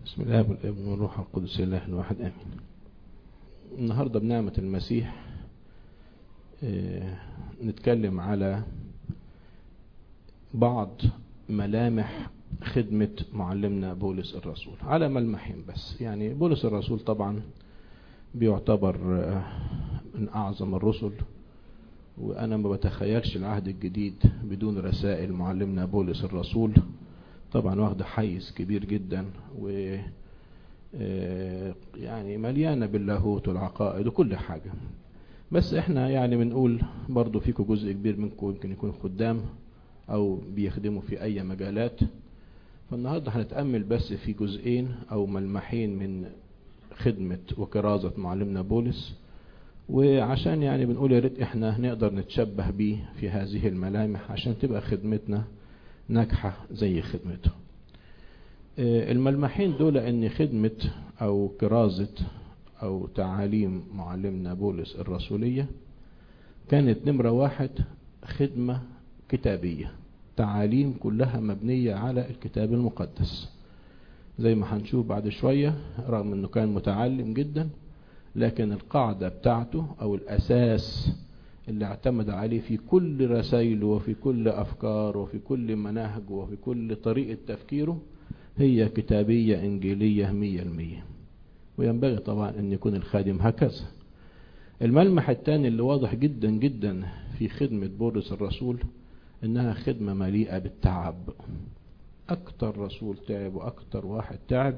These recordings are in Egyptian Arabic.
بسم الله والابن والروح القدس الله الواحد امين النهاردة بنعمة المسيح نتكلم على بعض ملامح خدمة معلمنا بولس الرسول على ملمحين بس يعني بولس الرسول طبعا بيعتبر من أعظم الرسل وأنا ما بتخيلش العهد الجديد بدون رسائل معلمنا بولس الرسول طبعا واخده حيز كبير جدا و يعني مليانة باللاهوت والعقائد وكل حاجة بس احنا يعني بنقول برضو فيكم جزء كبير منكم يمكن يكون خدام او بيخدموا في اي مجالات فالنهاردة هنتأمل بس في جزئين او ملمحين من خدمة وكرازة معلمنا بولس وعشان يعني بنقول يا ريت احنا نقدر نتشبه بيه في هذه الملامح عشان تبقى خدمتنا ناجحة زي خدمته الملمحين دول ان خدمة او كرازة او تعاليم معلمنا بولس الرسولية كانت نمرة واحد خدمة كتابية تعاليم كلها مبنية على الكتاب المقدس زي ما هنشوف بعد شوية رغم انه كان متعلم جدا لكن القاعدة بتاعته او الاساس اللي اعتمد عليه في كل رسائله وفي كل أفكاره وفي كل مناهجه وفي كل طريقة تفكيره هي كتابية إنجيلية مية المية وينبغي طبعا أن يكون الخادم هكذا الملمح الثاني اللي واضح جدا جدا في خدمة بولس الرسول إنها خدمة مليئة بالتعب أكتر رسول تعب وأكتر واحد تعب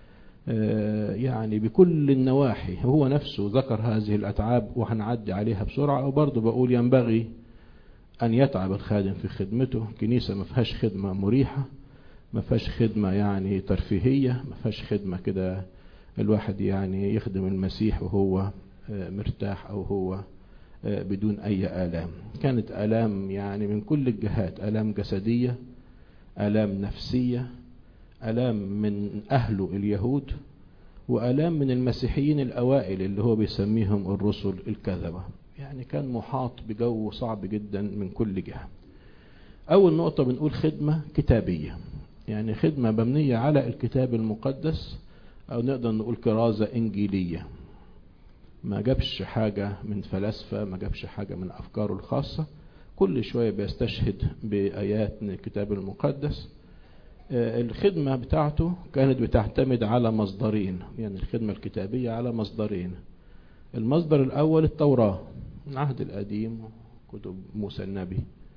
يعني بكل النواحي هو نفسه ذكر هذه الأتعاب وهنعدي عليها بسرعة وبرضه بقول ينبغي أن يتعب الخادم في خدمته كنيسة ما فيهاش خدمة مريحة ما فيهاش خدمة يعني ترفيهية ما فيهاش خدمة كده الواحد يعني يخدم المسيح وهو مرتاح أو هو بدون أي آلام كانت آلام يعني من كل الجهات آلام جسدية آلام نفسية ألام من أهله اليهود وألام من المسيحيين الأوائل اللي هو بيسميهم الرسل الكذبة يعني كان محاط بجو صعب جدا من كل جهة أول نقطة بنقول خدمة كتابية يعني خدمة مبنية على الكتاب المقدس أو نقدر نقول كرازة إنجيلية ما جابش حاجة من فلاسفة ما جابش حاجة من أفكاره الخاصة كل شوية بيستشهد بآيات من الكتاب المقدس الخدمة بتاعته كانت بتعتمد على مصدرين يعني الخدمة الكتابية على مصدرين المصدر الأول التوراة العهد القديم كتب موسى النبي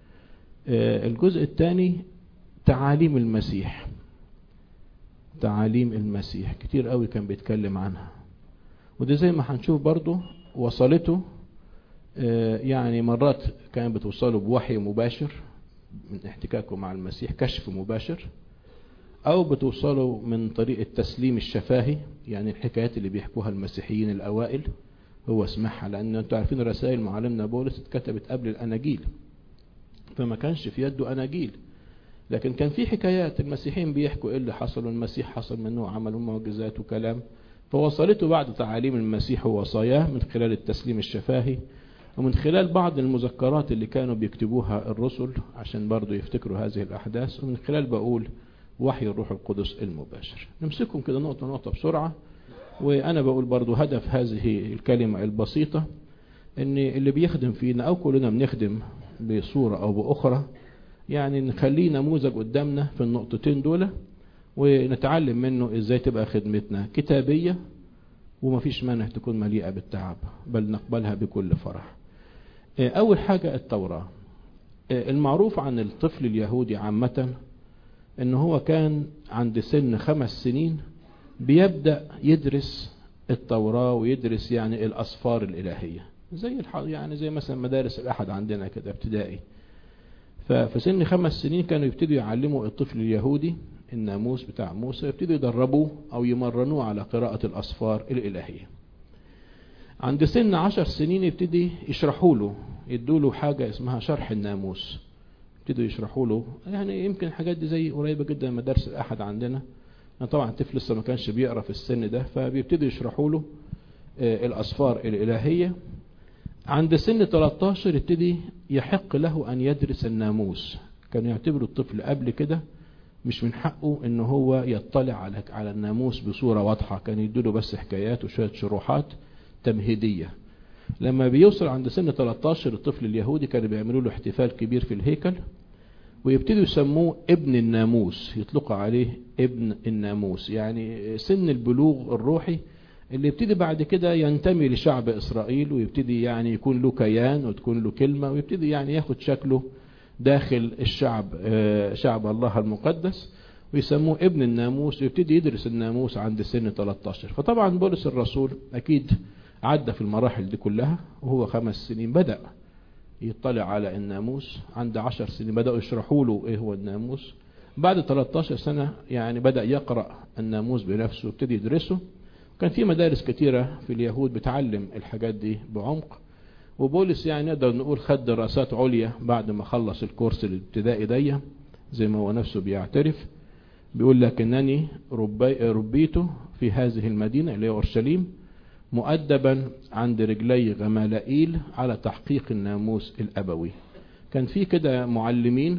الجزء الثاني تعاليم المسيح تعاليم المسيح كتير قوي كان بيتكلم عنها ودي زي ما هنشوف برضو وصلته يعني مرات كان بتوصله بوحي مباشر من احتكاكه مع المسيح كشف مباشر او بتوصله من طريق التسليم الشفاهي يعني الحكايات اللي بيحكوها المسيحيين الاوائل هو سمعها لان انتوا عارفين رسائل معلمنا بولس اتكتبت قبل الاناجيل فما كانش في يده اناجيل لكن كان في حكايات المسيحيين بيحكوا ايه اللي حصل والمسيح حصل منه عملوا معجزات وكلام فوصلته بعد تعاليم المسيح ووصاياه من خلال التسليم الشفاهي ومن خلال بعض المذكرات اللي كانوا بيكتبوها الرسل عشان برضو يفتكروا هذه الأحداث ومن خلال بقول وحي الروح القدس المباشر نمسكهم كده نقطة نقطة بسرعة وأنا بقول برضو هدف هذه الكلمة البسيطة ان اللي بيخدم فينا أو كلنا بنخدم بصورة أو بأخرى يعني نخليه نموذج قدامنا في النقطتين دول ونتعلم منه ازاي تبقى خدمتنا كتابية ومفيش مانع تكون مليئة بالتعب بل نقبلها بكل فرح أول حاجة التوراة المعروف عن الطفل اليهودي عامة ان هو كان عند سن خمس سنين بيبدأ يدرس التوراة ويدرس يعني الأصفار الإلهية زي يعني زي مثلا مدارس الأحد عندنا كده ابتدائي ففي سن خمس سنين كانوا يبتدوا يعلموا الطفل اليهودي الناموس بتاع موسى يبتدوا يدربوه أو يمرنوه على قراءة الأصفار الإلهية عند سن عشر سنين يبتدي يشرحوا له يدوا له حاجة اسمها شرح الناموس يبتدوا يشرحوا له يعني يمكن الحاجات دي زي قريبة جدا من مدارس الأحد عندنا يعني طبعا الطفل لسه ما كانش بيقرا في السن ده فبيبتدوا يشرحوا له الأصفار الإلهية عند سن 13 يبتدي يحق له أن يدرس الناموس كانوا يعتبروا الطفل قبل كده مش من حقه ان هو يطلع على على الناموس بصورة واضحة كان يدوله بس حكايات وشوية شروحات تمهيدية لما بيوصل عند سن 13 الطفل اليهودي كانوا بيعملوا له احتفال كبير في الهيكل ويبتدوا يسموه ابن الناموس يطلقوا عليه ابن الناموس يعني سن البلوغ الروحي اللي يبتدي بعد كده ينتمي لشعب إسرائيل ويبتدي يعني يكون له كيان وتكون له كلمة ويبتدي يعني ياخد شكله داخل الشعب شعب الله المقدس ويسموه ابن الناموس ويبتدي يدرس الناموس عند سن 13 فطبعا بولس الرسول أكيد عدى في المراحل دي كلها وهو خمس سنين بدأ يطلع على الناموس عند عشر سنين بدأوا يشرحوا له ايه هو الناموس بعد 13 سنة يعني بدأ يقرأ الناموس بنفسه وابتدي يدرسه كان في مدارس كتيرة في اليهود بتعلم الحاجات دي بعمق وبولس يعني نقدر نقول خد دراسات عليا بعد ما خلص الكورس الابتدائي دي زي ما هو نفسه بيعترف بيقول لك انني ربي ربيت في هذه المدينة اللي هي اورشليم مؤدبا عند رجلي غمالائيل على تحقيق الناموس الابوي كان في كده معلمين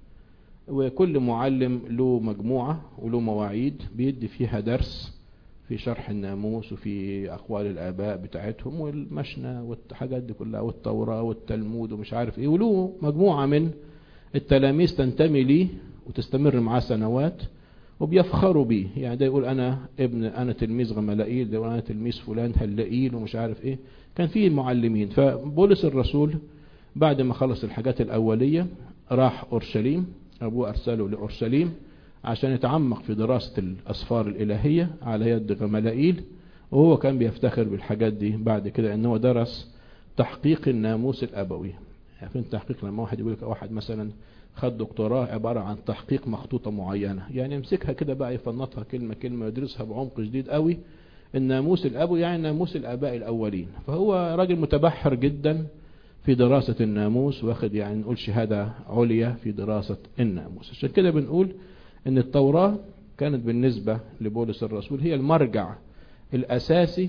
وكل معلم له مجموعة وله مواعيد بيدي فيها درس في شرح الناموس وفي أقوال الآباء بتاعتهم والمشنى والحاجات دي كلها والتوراة والتلمود ومش عارف إيه وله مجموعة من التلاميذ تنتمي ليه وتستمر معاه سنوات وبيفخروا بيه يعني ده يقول أنا ابن أنا تلميذ غملائيل ده يقول أنا تلميذ فلان هلائيل ومش عارف إيه كان في معلمين فبولس الرسول بعد ما خلص الحاجات الأولية راح أورشليم أبوه أرسله لأورشليم عشان يتعمق في دراسة الأسفار الإلهية على يد غملائيل وهو كان بيفتخر بالحاجات دي بعد كده أنه درس تحقيق الناموس الأبوي عارفين تحقيق لما واحد يقول لك واحد مثلا خد دكتوراه عبارة عن تحقيق مخطوطة معينة يعني يمسكها كده بقى يفنطها كلمة كلمة ويدرسها بعمق شديد قوي الناموس الأبوي يعني ناموس الآباء الأولين فهو راجل متبحر جدا في دراسة الناموس واخد يعني نقول شهادة عليا في دراسة الناموس عشان كده بنقول ان التوراة كانت بالنسبة لبولس الرسول هي المرجع الاساسي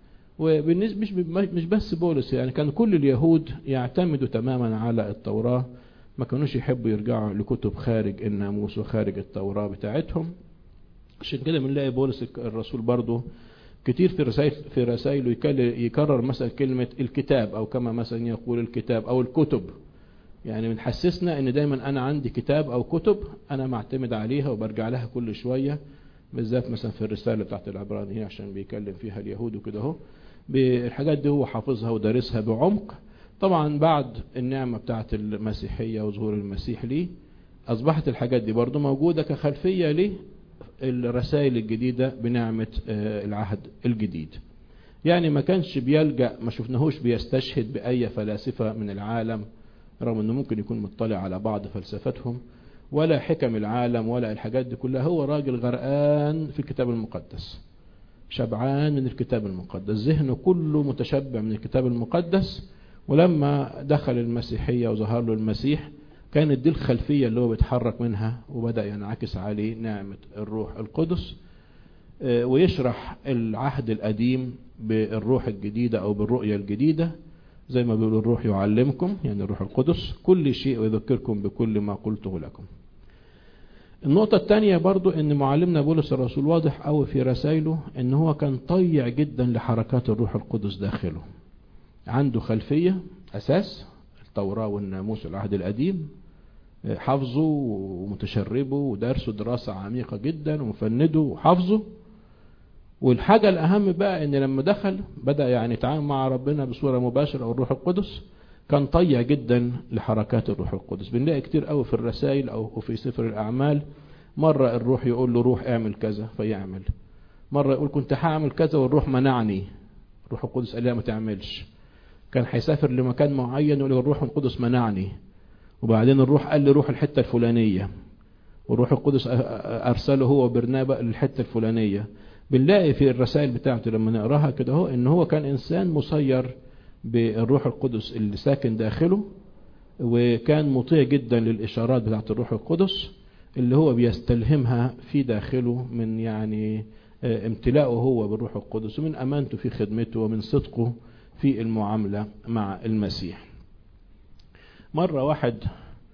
وبالنسبة مش مش بس بولس يعني كان كل اليهود يعتمدوا تماما على التوراة ما كانوش يحبوا يرجعوا لكتب خارج الناموس وخارج التوراة بتاعتهم عشان كده بنلاقي بولس الرسول برضه كتير في رسائل في رسائله يكرر مثلا كلمة الكتاب او كما مثلا يقول الكتاب او الكتب يعني بنحسسنا ان دايما انا عندي كتاب او كتب انا معتمد عليها وبرجع لها كل شوية بالذات مثلا في الرسالة بتاعت العبرانيين عشان بيكلم فيها اليهود وكده اهو الحاجات دي هو حافظها ودارسها بعمق طبعا بعد النعمة بتاعت المسيحية وظهور المسيح ليه اصبحت الحاجات دي برضو موجودة كخلفية ليه الرسائل الجديدة بنعمة العهد الجديد يعني ما كانش بيلجأ ما شفناهوش بيستشهد بأي فلاسفة من العالم رغم انه ممكن يكون مطلع على بعض فلسفتهم ولا حكم العالم ولا الحاجات دي كلها هو راجل غرقان في الكتاب المقدس شبعان من الكتاب المقدس ذهنه كله متشبع من الكتاب المقدس ولما دخل المسيحية وظهر له المسيح كانت دي الخلفية اللي هو بيتحرك منها وبدأ ينعكس عليه نعمة الروح القدس ويشرح العهد القديم بالروح الجديدة أو بالرؤية الجديدة زي ما بيقول الروح يعلمكم يعني الروح القدس كل شيء ويذكركم بكل ما قلته لكم النقطة الثانية برضو ان معلمنا بولس الرسول واضح قوي في رسائله ان هو كان طيع جدا لحركات الروح القدس داخله عنده خلفية اساس التوراة والناموس العهد القديم حافظه ومتشربه ودرسه دراسة عميقة جدا ومفنده وحافظه والحاجة الأهم بقى إن لما دخل بدأ يعني يتعامل مع ربنا بصورة مباشرة أو الروح القدس كان طيع جدا لحركات الروح القدس بنلاقي كتير قوي في الرسائل أو في سفر الأعمال مرة الروح يقول له روح اعمل كذا فيعمل مرة يقول كنت هعمل كذا والروح منعني الروح القدس قال لي ما تعملش كان هيسافر لمكان معين يقول الروح القدس منعني وبعدين الروح قال لي روح الحتة الفلانية والروح القدس أرسله هو وبرنابا للحتة الفلانية بنلاقي في الرسائل بتاعته لما نقراها كده هو ان هو كان انسان مسير بالروح القدس اللي ساكن داخله وكان مطيع جدا للاشارات بتاعت الروح القدس اللي هو بيستلهمها في داخله من يعني امتلاءه هو بالروح القدس ومن امانته في خدمته ومن صدقه في المعاملة مع المسيح مرة واحد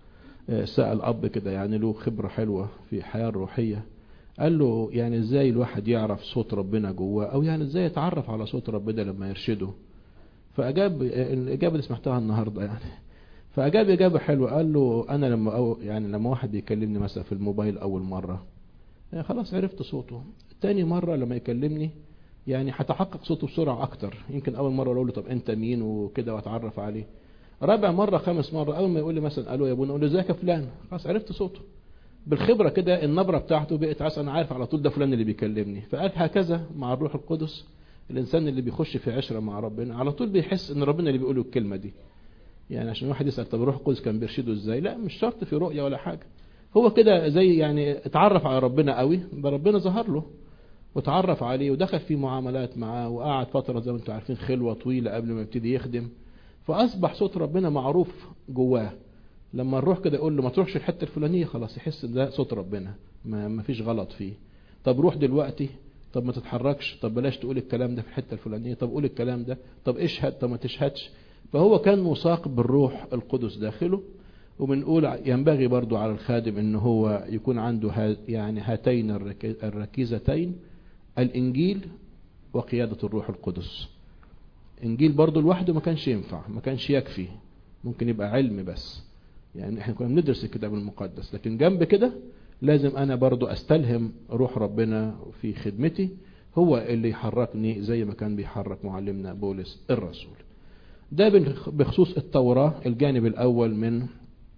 سأل أب كده يعني له خبرة حلوة في الحياة الروحية قال له يعني ازاي الواحد يعرف صوت ربنا جواه او يعني ازاي يتعرف على صوت ربنا لما يرشده فاجاب الاجابه اللي سمعتها النهارده يعني فاجاب اجابه حلوه قال له انا لما أو يعني لما واحد بيكلمني مثلا في الموبايل اول مره يعني خلاص عرفت صوته تاني مره لما يكلمني يعني هتحقق صوته بسرعه اكتر يمكن اول مره اقول له طب انت مين وكده واتعرف عليه رابع مره خامس مره اول ما يقول لي مثلا الو يا ابونا اقول له ازيك يا فلان خلاص عرفت صوته بالخبره كده النبره بتاعته بقت عايز انا عارف على طول ده فلان اللي بيكلمني فقال هكذا مع الروح القدس الانسان اللي بيخش في عشره مع ربنا على طول بيحس ان ربنا اللي بيقول له الكلمه دي يعني عشان واحد يسال طب الروح القدس كان بيرشده ازاي لا مش شرط في رؤيه ولا حاجه هو كده زي يعني اتعرف على ربنا قوي ده ربنا ظهر له وتعرف عليه ودخل في معاملات معاه وقعد فتره زي ما انتم عارفين خلوه طويله قبل ما يبتدي يخدم فاصبح صوت ربنا معروف جواه لما نروح كده يقول له ما تروحش الحته الفلانيه خلاص يحس ان ده صوت ربنا ما, ما فيش غلط فيه طب روح دلوقتي طب ما تتحركش طب بلاش تقول الكلام ده في الحته الفلانيه طب قول الكلام ده طب اشهد طب ما تشهدش فهو كان مساق بالروح القدس داخله وبنقول ينبغي برضو على الخادم ان هو يكون عنده ها يعني هاتين الركيزتين الانجيل وقياده الروح القدس انجيل برضو لوحده ما كانش ينفع ما كانش يكفي ممكن يبقى علم بس يعني احنا كنا بندرس الكتاب المقدس لكن جنب كده لازم انا برضو استلهم روح ربنا في خدمتي هو اللي يحركني زي ما كان بيحرك معلمنا بولس الرسول ده بخصوص التوراة الجانب الاول من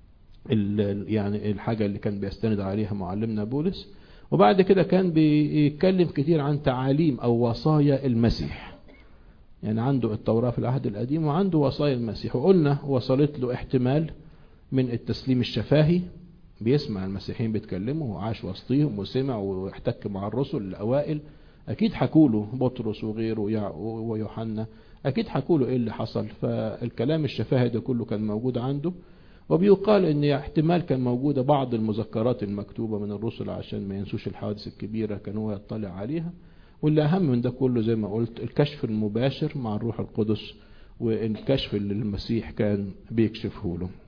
يعني الحاجة اللي كان بيستند عليها معلمنا بولس وبعد كده كان بيتكلم كتير عن تعاليم او وصايا المسيح يعني عنده التوراة في العهد القديم وعنده وصايا المسيح وقلنا وصلت له احتمال من التسليم الشفاهي بيسمع المسيحيين بيتكلموا وعاش وسطيهم وسمع واحتك مع الرسل الاوائل اكيد حكوا له بطرس وغيره ويوحنا اكيد حكوا له ايه اللي حصل فالكلام الشفاهي ده كله كان موجود عنده وبيقال ان احتمال كان موجوده بعض المذكرات المكتوبه من الرسل عشان ما ينسوش الحوادث الكبيره كان هو يطلع عليها واللي اهم من ده كله زي ما قلت الكشف المباشر مع الروح القدس والكشف اللي المسيح كان بيكشفه له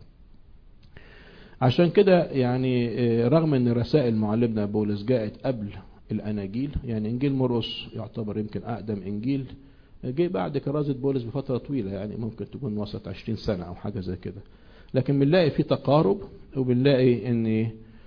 عشان كده يعني رغم ان رسائل معلمنا بولس جاءت قبل الاناجيل يعني انجيل مرقس يعتبر يمكن اقدم انجيل جه بعد كرازة بولس بفترة طويلة يعني ممكن تكون وسط 20 سنة او حاجة زي كده لكن بنلاقي في تقارب وبنلاقي ان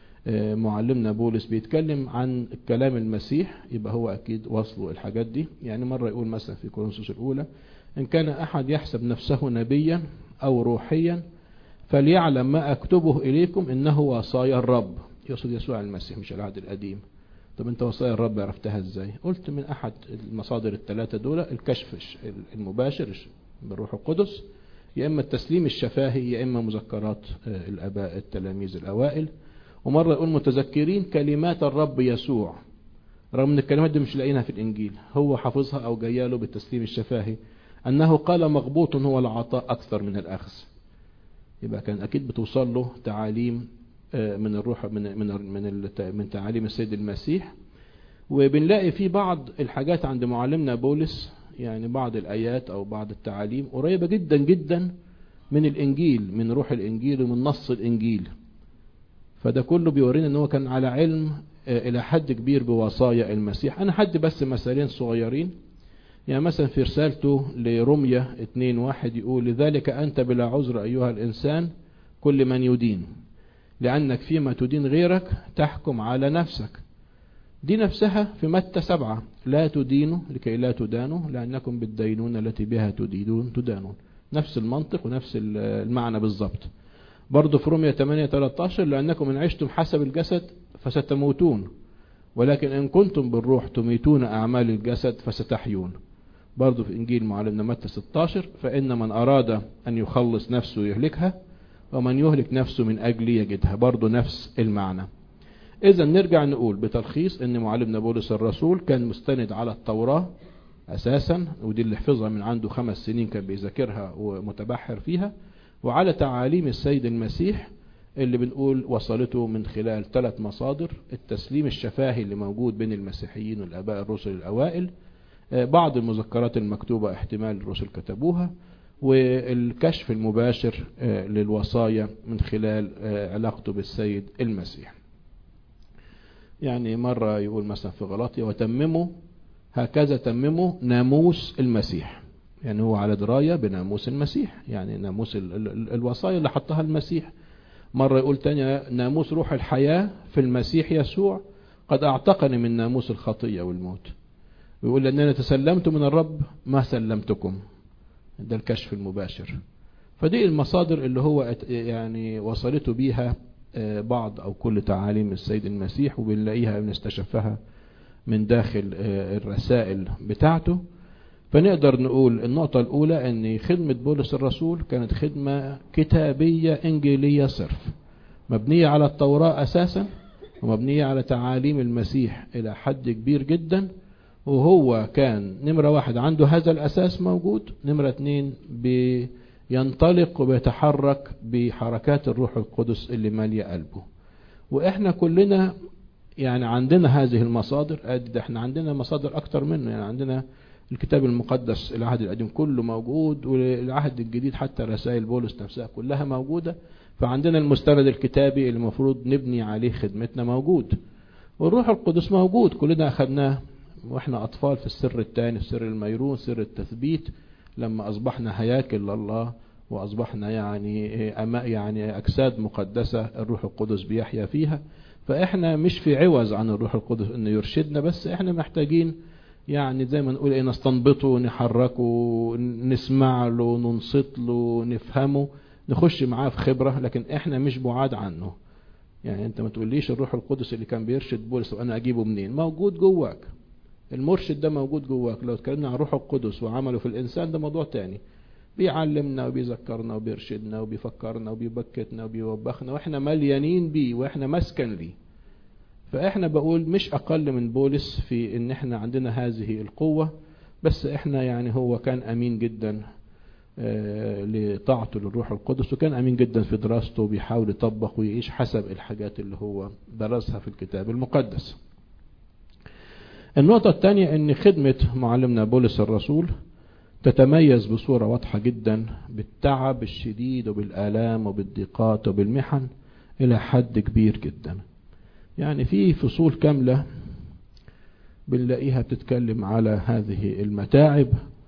معلمنا بولس بيتكلم عن كلام المسيح يبقى هو اكيد وصله الحاجات دي يعني مرة يقول مثلا في كورنثوس الاولى ان كان احد يحسب نفسه نبيا او روحيا فليعلم ما اكتبه اليكم انه وصايا الرب يقصد يسوع المسيح مش العهد القديم طب انت وصايا الرب عرفتها ازاي قلت من احد المصادر الثلاثه دول الكشف المباشر بالروح القدس يا اما التسليم الشفاهي يا اما مذكرات الاباء التلاميذ الاوائل ومره يقول متذكرين كلمات الرب يسوع رغم ان الكلمات دي مش لاقينها في الانجيل هو حافظها او جايه بالتسليم الشفاهي انه قال مغبوط هو العطاء اكثر من الاخذ يبقى كان اكيد بتوصل له تعاليم من الروح من من من من تعاليم السيد المسيح وبنلاقي في بعض الحاجات عند معلمنا بولس يعني بعض الايات او بعض التعاليم قريبه جدا جدا من الانجيل من روح الانجيل ومن نص الانجيل فده كله بيورينا ان هو كان على علم الى حد كبير بوصايا المسيح انا حد بس مثالين صغيرين يعني مثلا في رسالته لرمية 2 واحد يقول لذلك أنت بلا عذر أيها الإنسان كل من يدين لأنك فيما تدين غيرك تحكم على نفسك دي نفسها في متى سبعة لا تدينوا لكي لا تدانوا لأنكم بالدينون التي بها تدينون تدانون نفس المنطق ونفس المعنى بالضبط برضه في رمية 8 13 لأنكم إن عشتم حسب الجسد فستموتون ولكن إن كنتم بالروح تميتون أعمال الجسد فستحيون برضه في إنجيل معلمنا متى 16 فإن من أراد أن يخلص نفسه يهلكها ومن يهلك نفسه من أجل يجدها برضه نفس المعنى إذا نرجع نقول بتلخيص أن معلمنا بولس الرسول كان مستند على التوراة أساسا ودي اللي حفظها من عنده خمس سنين كان بيذاكرها ومتبحر فيها وعلى تعاليم السيد المسيح اللي بنقول وصلته من خلال ثلاث مصادر التسليم الشفاهي اللي موجود بين المسيحيين والآباء الرسل الأوائل بعض المذكرات المكتوبة احتمال الرسل كتبوها والكشف المباشر للوصايا من خلال علاقته بالسيد المسيح يعني مرة يقول مثلا في غلاطيا وتمموا هكذا تمموا ناموس المسيح يعني هو على دراية بناموس المسيح يعني ناموس ال ال الوصايا اللي حطها المسيح مرة يقول تاني ناموس روح الحياة في المسيح يسوع قد اعتقني من ناموس الخطية والموت ويقول لأننا تسلمت من الرب ما سلمتكم ده الكشف المباشر فدي المصادر اللي هو يعني وصلته بيها بعض أو كل تعاليم السيد المسيح وبنلاقيها بنستشفها من داخل الرسائل بتاعته فنقدر نقول النقطة الأولى أن خدمة بولس الرسول كانت خدمة كتابية إنجيلية صرف مبنية على التوراة أساسا ومبنية على تعاليم المسيح إلى حد كبير جدا وهو كان نمرة واحد عنده هذا الأساس موجود نمرة اتنين بينطلق وبيتحرك بحركات الروح القدس اللي مالية قلبه وإحنا كلنا يعني عندنا هذه المصادر ده احنا عندنا مصادر أكتر منه يعني عندنا الكتاب المقدس العهد القديم كله موجود والعهد الجديد حتى رسائل بولس نفسها كلها موجودة فعندنا المستند الكتابي اللي المفروض نبني عليه خدمتنا موجود والروح القدس موجود كلنا أخذناه واحنا أطفال في السر الثاني في سر الميرون سر التثبيت لما أصبحنا هياكل لله وأصبحنا يعني أما يعني أجساد مقدسة الروح القدس بيحيا فيها فإحنا مش في عوز عن الروح القدس إنه يرشدنا بس إحنا محتاجين يعني زي ما نقول ايه نستنبطه نحركه نسمع له ننصت له نفهمه نخش معاه في خبرة لكن احنا مش بعاد عنه يعني انت ما تقوليش الروح القدس اللي كان بيرشد بولس وانا اجيبه منين موجود جواك المرشد ده موجود جواك لو اتكلمنا عن روح القدس وعمله في الانسان ده موضوع تاني بيعلمنا وبيذكرنا وبيرشدنا وبيفكرنا وبيبكتنا وبيوبخنا واحنا مليانين بيه واحنا مسكن ليه فاحنا بقول مش اقل من بولس في ان احنا عندنا هذه القوة بس احنا يعني هو كان امين جدا لطاعته للروح القدس وكان امين جدا في دراسته وبيحاول يطبق ويعيش حسب الحاجات اللي هو درسها في الكتاب المقدس النقطة الثانية ان خدمة معلمنا بولس الرسول تتميز بصورة واضحة جدا بالتعب الشديد وبالآلام وبالضيقات وبالمحن إلى حد كبير جدا يعني في فصول كاملة بنلاقيها بتتكلم على هذه المتاعب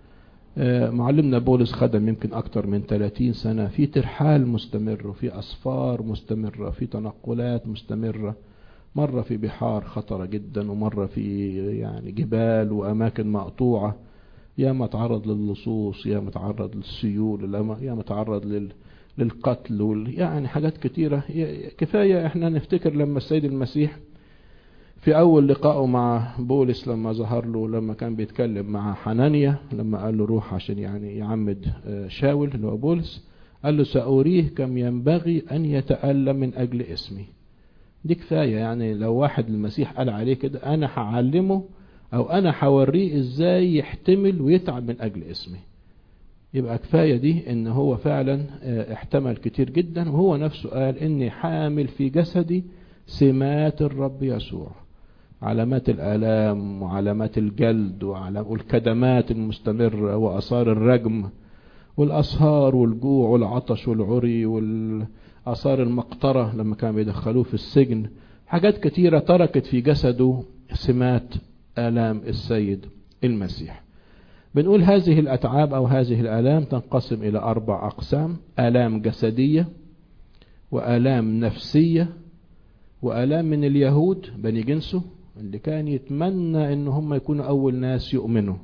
معلمنا بولس خدم يمكن أكتر من 30 سنة في ترحال مستمر وفي أسفار مستمرة في تنقلات مستمرة مرة في بحار خطرة جدا ومرة في يعني جبال وأماكن مقطوعة يا ما تعرض للصوص يا ما تعرض للسيول يا ما تعرض لل للقتل وال... يعني حاجات كتيرة كفاية احنا نفتكر لما السيد المسيح في اول لقائه مع بولس لما ظهر له لما كان بيتكلم مع حنانيا لما قال له روح عشان يعني يعمد شاول اللي هو بولس قال له سأريه كم ينبغي ان يتألم من اجل اسمي دي كفاية يعني لو واحد المسيح قال عليه كده انا هعلمه او انا هوريه ازاي يحتمل ويتعب من اجل اسمي يبقى كفاية دي ان هو فعلا احتمل كتير جدا وهو نفسه قال اني حامل في جسدي سمات الرب يسوع علامات الآلام وعلامات الجلد والكدمات المستمرة وأثار الرجم والأسهار والجوع والعطش والعري والأثار المقطرة لما كانوا بيدخلوه في السجن حاجات كتيرة تركت في جسده سمات آلام السيد المسيح بنقول هذه الأتعاب أو هذه الآلام تنقسم إلى أربع أقسام آلام جسدية وآلام نفسية وآلام من اليهود بني جنسه اللي كان يتمنى ان هم يكونوا أول ناس يؤمنوا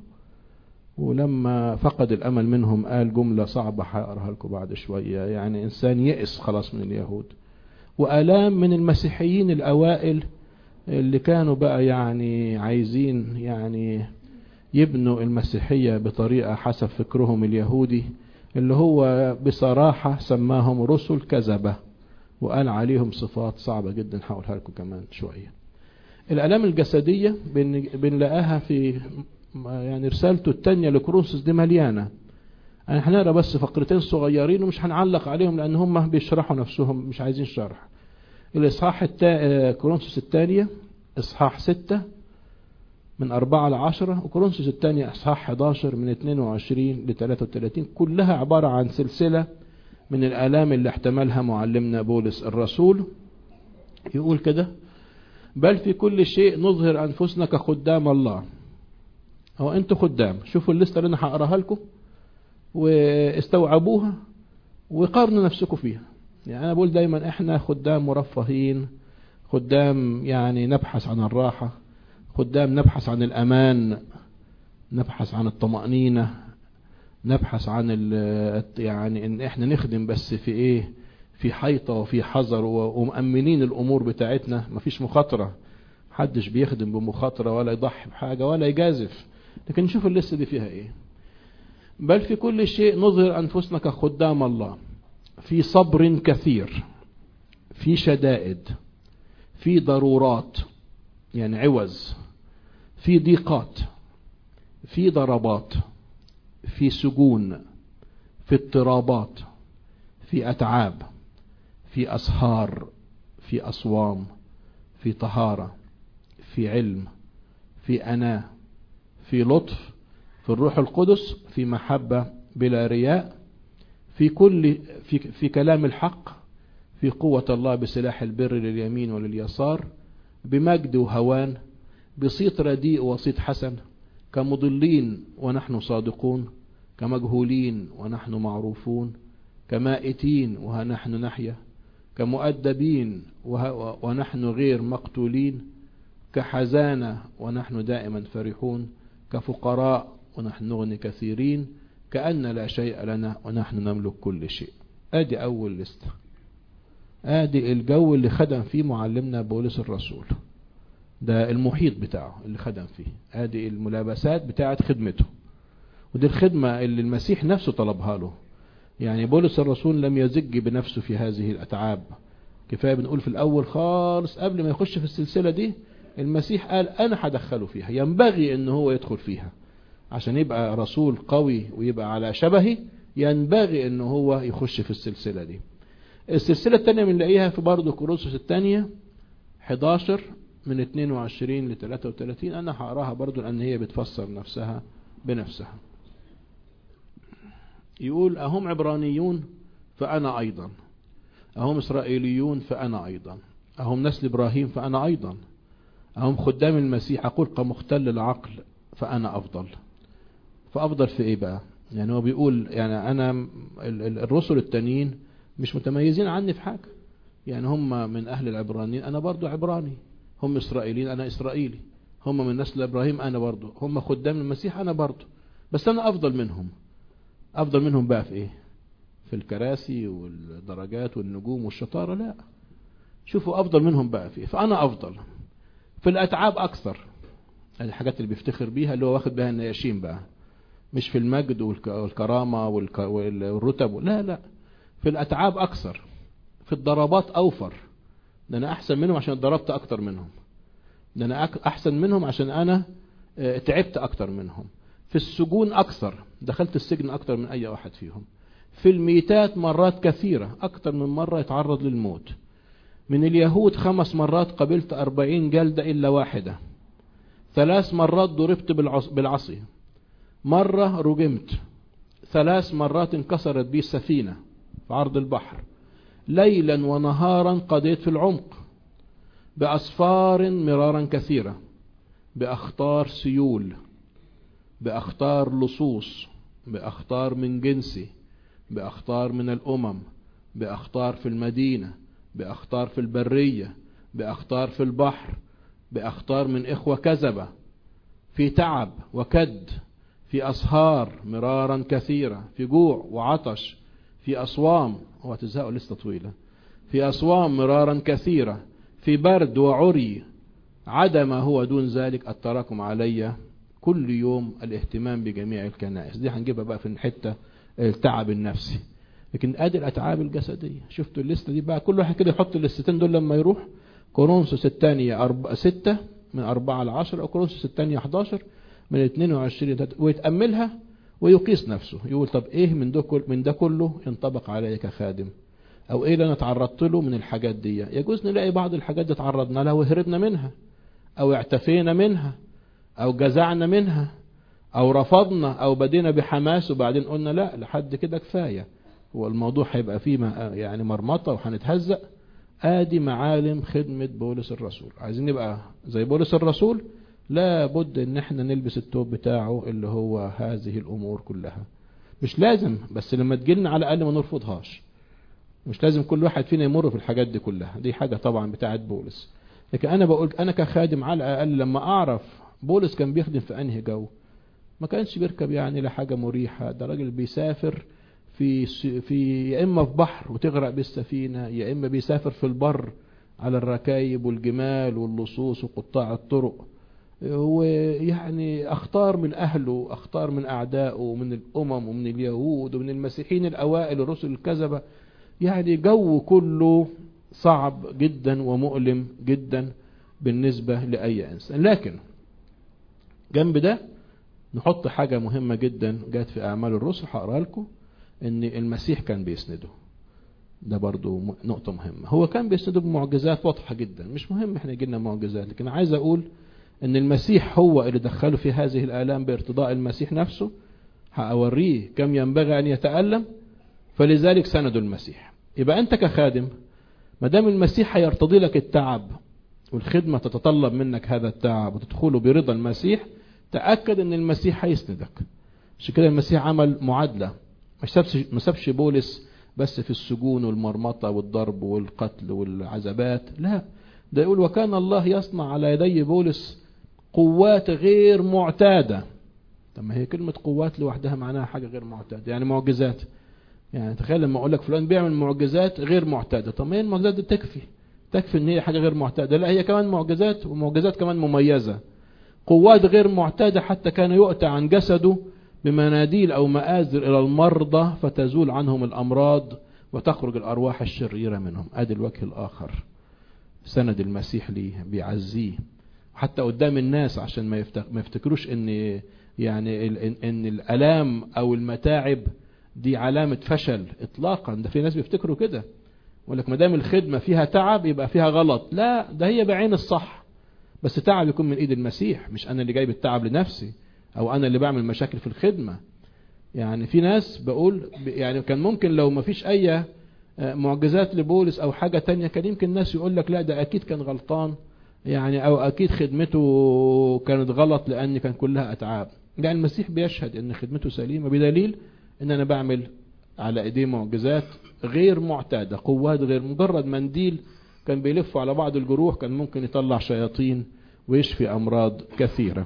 ولما فقد الأمل منهم قال جملة صعبة هقراها لكم بعد شوية يعني إنسان يئس خلاص من اليهود وآلام من المسيحيين الأوائل اللي كانوا بقى يعني عايزين يعني يبنوا المسيحية بطريقة حسب فكرهم اليهودي اللي هو بصراحة سماهم رسل كذبة وقال عليهم صفات صعبة جدا هقولها لكم كمان شوية الآلام الجسدية بنلاقاها في يعني رسالته التانية لكرونسوس دي مليانة يعني هنقرا بس فقرتين صغيرين ومش هنعلق عليهم لأن هم بيشرحوا نفسهم مش عايزين شرح الإصحاح التا... كرونسوس الثانية إصحاح ستة من 4 ل 10 وكورنثوس الثانية اصحاح 11 من 22 ل 33 كلها عبارة عن سلسلة من الآلام اللي احتملها معلمنا بولس الرسول يقول كده بل في كل شيء نظهر أنفسنا كخدام الله هو أنتوا خدام شوفوا الليستة اللي أنا هقراها لكم واستوعبوها وقارنوا نفسكم فيها يعني أنا بقول دايما إحنا خدام مرفهين خدام يعني نبحث عن الراحة خدام نبحث عن الأمان نبحث عن الطمأنينة نبحث عن يعني ان احنا نخدم بس في ايه في حيطة وفي حذر ومأمنين الامور بتاعتنا مفيش مخاطرة محدش بيخدم بمخاطرة ولا يضحي بحاجة ولا يجازف لكن نشوف اللسة دي فيها ايه بل في كل شيء نظهر انفسنا كخدام الله في صبر كثير في شدائد في ضرورات يعني عوز في ضيقات في ضربات في سجون في اضطرابات في أتعاب في أسهار في أصوام في طهارة في علم في أناة في لطف في الروح القدس في محبة بلا رياء في كل في, في كلام الحق في قوة الله بسلاح البر لليمين ولليسار بمجد وهوان بصيت رديء وصيت حسن كمضلين ونحن صادقون كمجهولين ونحن معروفون كمائتين ونحن نحيا كمؤدبين ونحن غير مقتولين كحزانة ونحن دائما فرحون كفقراء ونحن نغني كثيرين كأن لا شيء لنا ونحن نملك كل شيء ادي اول لستة ادي الجو اللي خدم فيه معلمنا بولس الرسول ده المحيط بتاعه اللي خدم فيه ادي الملابسات بتاعت خدمته ودي الخدمة اللي المسيح نفسه طلبها له يعني بولس الرسول لم يزج بنفسه في هذه الأتعاب كفاية بنقول في الأول خالص قبل ما يخش في السلسلة دي المسيح قال أنا هدخله فيها ينبغي أن هو يدخل فيها عشان يبقى رسول قوي ويبقى على شبهي ينبغي أن هو يخش في السلسلة دي السلسلة الثانية بنلاقيها في برضه كورنثوس الثانية 11 من 22 ل 33 أنا هقراها برضه لأن هي بتفسر نفسها بنفسها يقول أهم عبرانيون فأنا أيضا أهم إسرائيليون فأنا أيضا أهم نسل إبراهيم فأنا أيضا أهم خدام المسيح أقول كمختل العقل فأنا أفضل فأفضل في إيه بقى يعني هو بيقول يعني أنا الرسل التانيين مش متميزين عني في حاجة يعني هم من أهل العبرانيين أنا برضو عبراني هم إسرائيليين أنا إسرائيلي هم من نسل إبراهيم أنا برضو هم خدام المسيح أنا برضو بس أنا أفضل منهم أفضل منهم بقى في إيه في الكراسي والدرجات والنجوم والشطارة لا شوفوا أفضل منهم بقى في إيه فأنا أفضل في الأتعاب أكثر الحاجات اللي بيفتخر بيها اللي هو واخد بها النياشين بقى مش في المجد والكرامة والرتب لا لا في الأتعاب أكثر في الضربات أوفر ده أنا أحسن منهم عشان ضربت أكتر منهم ده أنا أحسن منهم عشان أنا تعبت أكتر منهم في السجون أكثر دخلت السجن أكثر من أي واحد فيهم في الميتات مرات كثيرة أكثر من مرة يتعرض للموت من اليهود خمس مرات قبلت أربعين جلدة إلا واحدة ثلاث مرات ضربت بالعصي مرة رجمت ثلاث مرات انكسرت بي السفينة في عرض البحر ليلا ونهارا قضيت في العمق بأسفار مرارا كثيرة بأخطار سيول بأخطار لصوص بأخطار من جنسي بأخطار من الأمم بأخطار في المدينة بأخطار في البرية بأخطار في البحر بأخطار من إخوة كذبة في تعب وكد في أسهار مرارا كثيرة في جوع وعطش في أصوام هو تزهقوا لسه طويلة في أصوام مرارا كثيرة في برد وعري عدم هو دون ذلك التراكم علي كل يوم الاهتمام بجميع الكنائس دي هنجيبها بقى في الحتة التعب النفسي لكن ادي الاتعاب الجسدية شفتوا الليستة دي بقى كل واحد كده يحط الليستتين دول لما يروح كورنثوس الثانية أربعة ستة من أربعة لعشرة أو كورنثوس الثانية 11 من 22 ويتأملها ويقيس نفسه يقول طب ايه من ده كل من ده كله ينطبق علي كخادم او ايه اللي انا تعرضت له من الحاجات دي يجوز نلاقي بعض الحاجات دي تعرضنا لها وهربنا منها او اعتفينا منها او جزعنا منها او رفضنا او بدينا بحماس وبعدين قلنا لا لحد كده كفاية هو الموضوع هيبقى فيه يعني مرمطة وهنتهزق ادي معالم خدمة بولس الرسول عايزين نبقى زي بولس الرسول لا بد ان احنا نلبس التوب بتاعه اللي هو هذه الامور كلها مش لازم بس لما تجيلنا على الاقل ما نرفضهاش مش لازم كل واحد فينا يمر في الحاجات دي كلها دي حاجة طبعا بتاعت بولس لكن انا بقول انا كخادم على الاقل لما اعرف بولس كان بيخدم في انهي جو ما كانش بيركب يعني لحاجة مريحة ده راجل بيسافر في في يا اما في بحر وتغرق بالسفينة يا اما بيسافر في البر على الركايب والجمال واللصوص وقطاع الطرق ويعني اختار من اهله اختار من اعدائه ومن الامم ومن اليهود ومن المسيحيين الاوائل الرسل الكذبة يعني جو كله صعب جدا ومؤلم جدا بالنسبة لأي إنسان لكن جنب ده نحط حاجة مهمة جدا جات في أعمال الرسل هقرا لكم إن المسيح كان بيسنده ده برضو نقطة مهمة هو كان بيسنده بمعجزات واضحة جدا مش مهم احنا يجينا معجزات لكن عايز أقول إن المسيح هو اللي دخله في هذه الآلام بارتضاء المسيح نفسه هأوريه كم ينبغي أن يتألم فلذلك سندوا المسيح يبقى أنت كخادم ما دام المسيح هيرتضي لك التعب والخدمة تتطلب منك هذا التعب وتدخله برضا المسيح تأكد ان المسيح هيسندك عشان كده المسيح عمل معادلة ما سابش ما سابش بولس بس في السجون والمرمطة والضرب والقتل والعذابات لا ده يقول وكان الله يصنع على يدي بولس قوات غير معتادة طب ما هي كلمة قوات لوحدها معناها حاجة غير معتادة يعني معجزات يعني تخيل لما اقول لك فلان بيعمل معجزات غير معتادة طب ما هي المعجزات دي تكفي تكفي ان هي حاجة غير معتادة لا هي كمان معجزات ومعجزات كمان مميزة قوات غير معتادة حتى كان يؤتى عن جسده بمناديل او مآزر الى المرضى فتزول عنهم الامراض وتخرج الارواح الشريرة منهم ادي الوجه الاخر سند المسيح ليه بيعزيه حتى قدام الناس عشان ما ما يفتكروش ان يعني ان الالام او المتاعب دي علامة فشل اطلاقا ده في ناس بيفتكروا كده يقول لك ما دام الخدمة فيها تعب يبقى فيها غلط لا ده هي بعين الصح بس تعب يكون من ايد المسيح مش انا اللي جايب التعب لنفسي او انا اللي بعمل مشاكل في الخدمة يعني في ناس بقول يعني كان ممكن لو ما فيش اي معجزات لبولس او حاجة تانية كان يمكن الناس يقول لك لا ده اكيد كان غلطان يعني او اكيد خدمته كانت غلط لان كان كلها اتعاب يعني المسيح بيشهد ان خدمته سليمة بدليل ان انا بعمل على ايديه معجزات غير معتادة قوات غير مجرد منديل كان بيلفوا على بعض الجروح كان ممكن يطلع شياطين ويشفي امراض كثيرة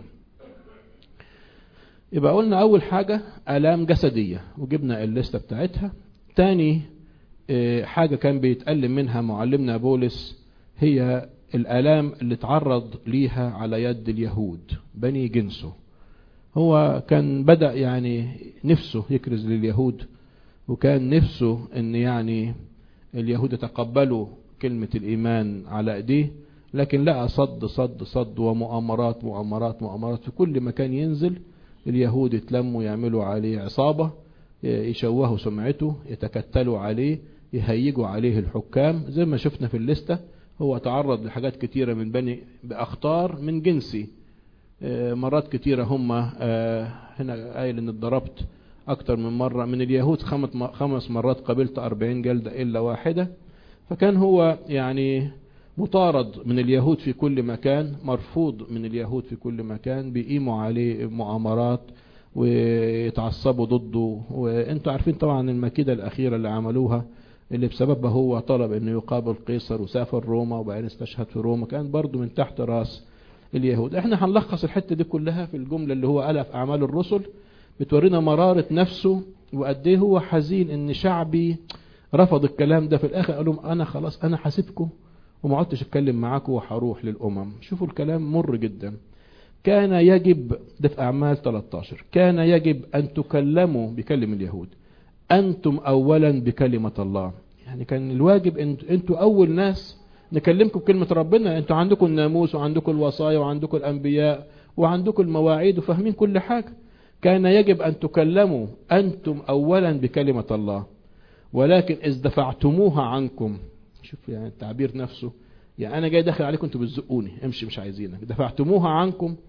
يبقى قلنا اول حاجة الام جسدية وجبنا الليستة بتاعتها تاني حاجة كان بيتألم منها معلمنا بولس هي الالام اللي تعرض ليها على يد اليهود بني جنسه هو كان بدأ يعني نفسه يكرز لليهود وكان نفسه ان يعني اليهود يتقبلوا كلمة الايمان على ايديه لكن لقى صد صد صد ومؤامرات مؤامرات مؤامرات في كل مكان ينزل اليهود يتلموا يعملوا عليه عصابة يشوهوا سمعته يتكتلوا عليه يهيجوا عليه الحكام زي ما شفنا في الليستة هو تعرض لحاجات كتيرة من بني بأخطار من جنسي مرات كتيرة هم هنا قايل ان اتضربت اكتر من مرة من اليهود خمس مرات قبلت اربعين جلدة الا واحدة فكان هو يعني مطارد من اليهود في كل مكان مرفوض من اليهود في كل مكان بيقيموا عليه مؤامرات ويتعصبوا ضده وانتوا عارفين طبعا المكيدة الاخيرة اللي عملوها اللي بسببها هو طلب انه يقابل قيصر وسافر روما وبعدين استشهد في روما كان برضو من تحت راس اليهود احنا هنلخص الحتة دي كلها في الجملة اللي هو قالها في اعمال الرسل بتورينا مرارة نفسه وقد ايه هو حزين ان شعبي رفض الكلام ده في الاخر قال لهم انا خلاص انا حاسبكم وما عدتش اتكلم معاكم وهروح للامم شوفوا الكلام مر جدا كان يجب ده في اعمال 13 كان يجب ان تكلموا بكلم اليهود انتم اولا بكلمة الله يعني كان الواجب ان انتوا اول ناس نكلمكم بكلمة ربنا انتوا عندكم الناموس وعندكم الوصايا وعندكم الانبياء وعندكم المواعيد وفاهمين كل حاجة كان يجب ان تكلموا انتم اولا بكلمة الله ولكن اذ دفعتموها عنكم شوف يعني التعبير نفسه يعني انا جاي داخل عليكم انتوا بتزقوني امشي مش عايزينك دفعتموها عنكم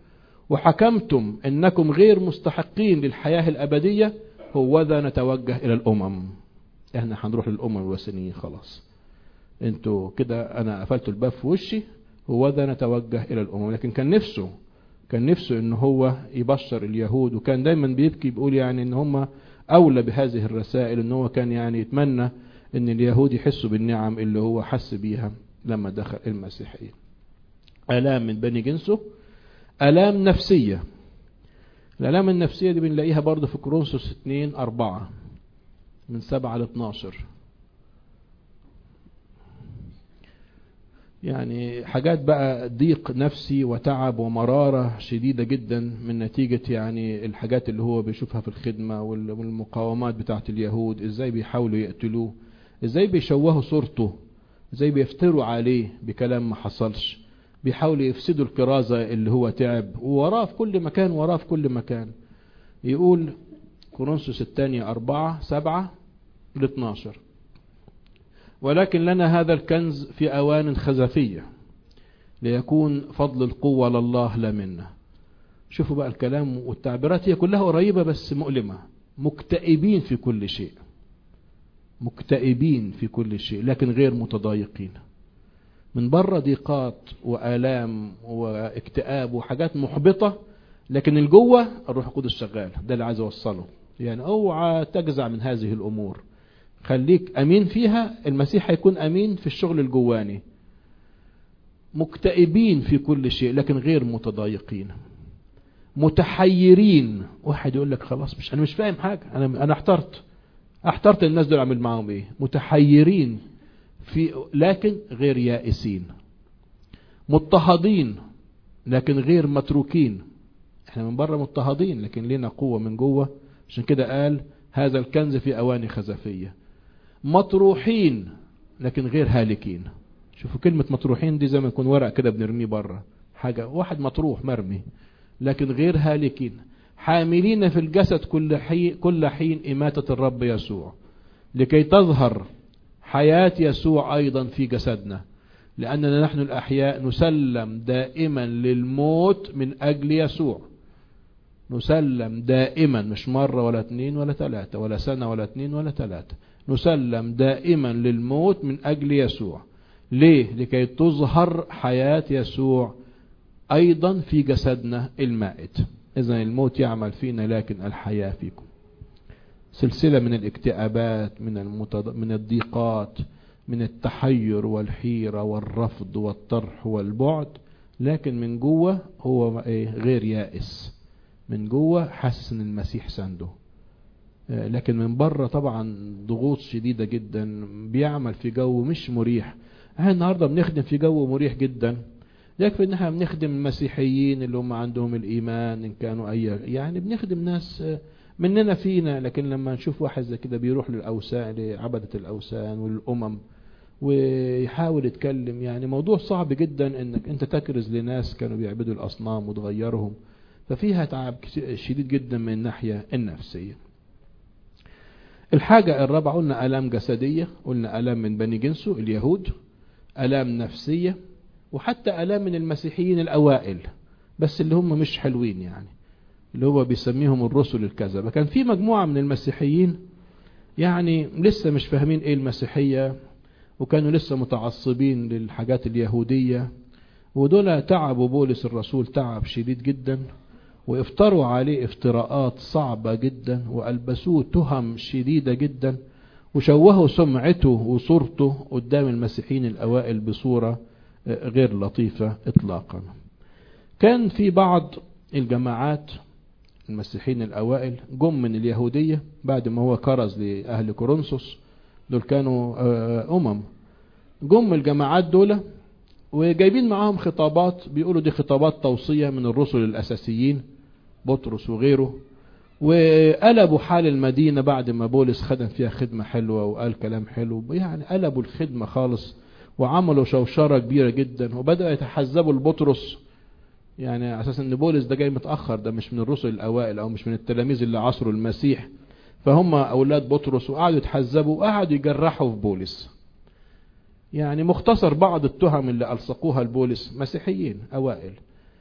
وحكمتم انكم غير مستحقين للحياة الابدية هوذا نتوجه الى الامم احنا هنروح للامم الوثنيين خلاص انتوا كده انا قفلت الباب في وشي هوذا نتوجه الى الامم لكن كان نفسه كان نفسه ان هو يبشر اليهود وكان دايما بيبكي بيقول يعني ان هم اولى بهذه الرسائل ان هو كان يعني يتمنى ان اليهود يحسوا بالنعم اللي هو حس بيها لما دخل المسيحية الام من بني جنسه الام نفسية الالام النفسية دي بنلاقيها برضه في كورنثوس 2 4 من 7 ل 12 يعني حاجات بقى ضيق نفسي وتعب ومرارة شديدة جدا من نتيجة يعني الحاجات اللي هو بيشوفها في الخدمة والمقاومات بتاعت اليهود ازاي بيحاولوا يقتلوه ازاي بيشوهوا صورته ازاي بيفتروا عليه بكلام ما حصلش بيحاولوا يفسدوا الكرازة اللي هو تعب ووراه في كل مكان وراه في كل مكان يقول كورنثوس الثانية أربعة سبعة ل 12 ولكن لنا هذا الكنز في أوان خزفية ليكون فضل القوة لله لا منا شوفوا بقى الكلام والتعبيرات هي كلها قريبة بس مؤلمة مكتئبين في كل شيء مكتئبين في كل شيء لكن غير متضايقين من بره ضيقات وآلام واكتئاب وحاجات محبطة لكن الجوه الروح القدس شغال ده اللي عايز اوصله يعني اوعى تجزع من هذه الامور خليك امين فيها المسيح هيكون امين في الشغل الجواني مكتئبين في كل شيء لكن غير متضايقين متحيرين واحد يقول لك خلاص مش انا مش فاهم حاجه انا انا احترت احترت الناس دول اعمل معاهم ايه متحيرين في لكن غير يائسين مضطهدين لكن غير متروكين احنا من بره مضطهدين لكن لنا قوه من جوه عشان كده قال هذا الكنز في اواني خزفيه مطروحين لكن غير هالكين شوفوا كلمة مطروحين دي زي ما يكون ورق كده بنرميه بره حاجة واحد مطروح مرمي لكن غير هالكين حاملين في الجسد كل حين, كل حين إماتة الرب يسوع لكي تظهر حياة يسوع أيضا في جسدنا لأننا نحن الأحياء نسلم دائما للموت من أجل يسوع نسلم دائما مش مرة ولا اتنين ولا تلاتة ولا سنة ولا اتنين ولا تلاتة نسلم دائما للموت من أجل يسوع ليه؟ لكي تظهر حياة يسوع أيضا في جسدنا المائت إذا الموت يعمل فينا لكن الحياة فيكم سلسلة من الاكتئابات من, المتض... من الضيقات من التحير والحيرة والرفض والطرح والبعد لكن من جوه هو غير يائس من جوه حاسس ان المسيح سنده لكن من بره طبعا ضغوط شديدة جدا بيعمل في جو مش مريح احنا النهاردة بنخدم في جو مريح جدا يكفي ان احنا بنخدم المسيحيين اللي هم عندهم الايمان ان كانوا اي يعني بنخدم ناس مننا فينا لكن لما نشوف واحد زي كده بيروح للاوثان لعبدة الاوثان والامم ويحاول يتكلم يعني موضوع صعب جدا انك انت تكرز لناس كانوا بيعبدوا الاصنام وتغيرهم ففيها تعب شديد جدا من الناحية النفسية الحاجة الرابعة قلنا ألام جسدية قلنا ألام من بني جنسه اليهود ألام نفسية وحتى ألام من المسيحيين الأوائل بس اللي هم مش حلوين يعني اللي هو بيسميهم الرسل الكذبة كان في مجموعة من المسيحيين يعني لسه مش فاهمين ايه المسيحية وكانوا لسه متعصبين للحاجات اليهودية ودول تعبوا بولس الرسول تعب شديد جدا وافتروا عليه افتراءات صعبة جدا وألبسوه تهم شديدة جدا وشوهوا سمعته وصورته قدام المسيحيين الأوائل بصورة غير لطيفة إطلاقا كان في بعض الجماعات المسيحيين الأوائل جم من اليهودية بعد ما هو كرز لأهل كورنثوس دول كانوا أمم جم الجماعات دول وجايبين معاهم خطابات بيقولوا دي خطابات توصية من الرسل الأساسيين بطرس وغيره وقلبوا حال المدينة بعد ما بولس خدم فيها خدمة حلوة وقال كلام حلو يعني قلبوا الخدمة خالص وعملوا شوشرة كبيرة جدا وبدأوا يتحزبوا لبطرس يعني على اساس ان بولس ده جاي متأخر ده مش من الرسل الأوائل أو مش من التلاميذ اللي عصروا المسيح فهم أولاد بطرس وقعدوا يتحزبوا وقعدوا يجرحوا في بولس يعني مختصر بعض التهم اللي ألصقوها لبولس مسيحيين أوائل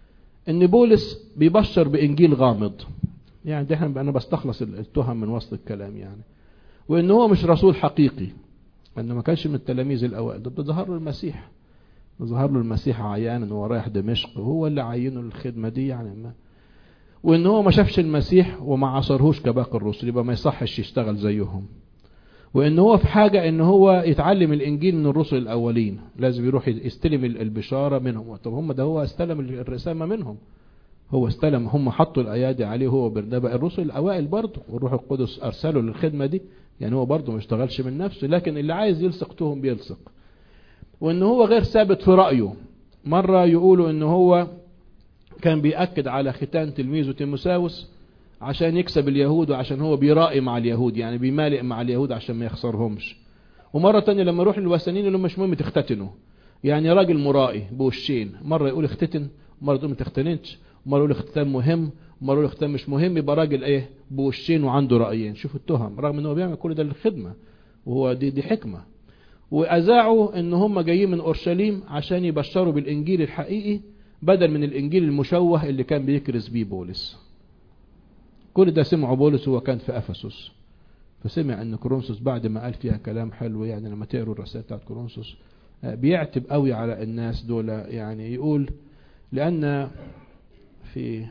ان بولس بيبشر بانجيل غامض يعني ده انا بستخلص التهم من وسط الكلام يعني وان هو مش رسول حقيقي انه ما كانش من التلاميذ الاوائل ده ظهر له المسيح ظهر له المسيح عيانا وهو رايح دمشق وهو اللي عينه الخدمه دي يعني ما وان هو ما شافش المسيح وما عصرهوش كباقي الرسل يبقى ما يصحش يشتغل زيهم وان هو في حاجه ان هو يتعلم الانجيل من الرسل الاولين لازم يروح يستلم البشاره منهم طب هم ده هو استلم الرسامه منهم هو استلم هم حطوا الايادي عليه هو برنابا الرسل الاوائل برضه والروح القدس ارسله للخدمه دي يعني هو برضه ما اشتغلش من نفسه لكن اللي عايز يلصق تهم بيلصق وان هو غير ثابت في رايه مره يقولوا ان هو كان بيأكد على ختان تلميذه تيموساوس عشان يكسب اليهود وعشان هو بيرائي مع اليهود يعني بيمالئ مع اليهود عشان ما يخسرهمش ومرة تانية لما يروح للوثنيين اللي مش مهم تختتنوا يعني راجل مرائي بوشين مرة يقول اختتن مرة تقول ما تختنتش مرة يقول اختتان مهم مرة يقول اختتان مش مهم يبقى راجل ايه بوشين وعنده رأيين شوفوا التهم رغم ان هو بيعمل كل ده للخدمة وهو دي دي حكمة وأذاعوا ان هم جايين من اورشليم عشان يبشروا بالانجيل الحقيقي بدل من الانجيل المشوه اللي كان بيكرز بيه بولس كل ده سمعه بولس وهو كان في افسس فسمع ان كورنثوس بعد ما قال فيها كلام حلو يعني لما تقروا الرسائل بتاعت كورنثوس بيعتب قوي على الناس دول يعني يقول لان في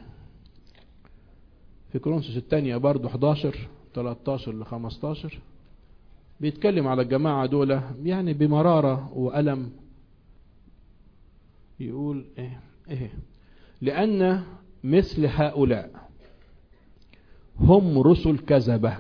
في كورنثوس الثانية برضه 11 13 ل 15 بيتكلم على الجماعة دول يعني بمرارة وألم يقول ايه ايه لأن مثل هؤلاء هم رسل كذبة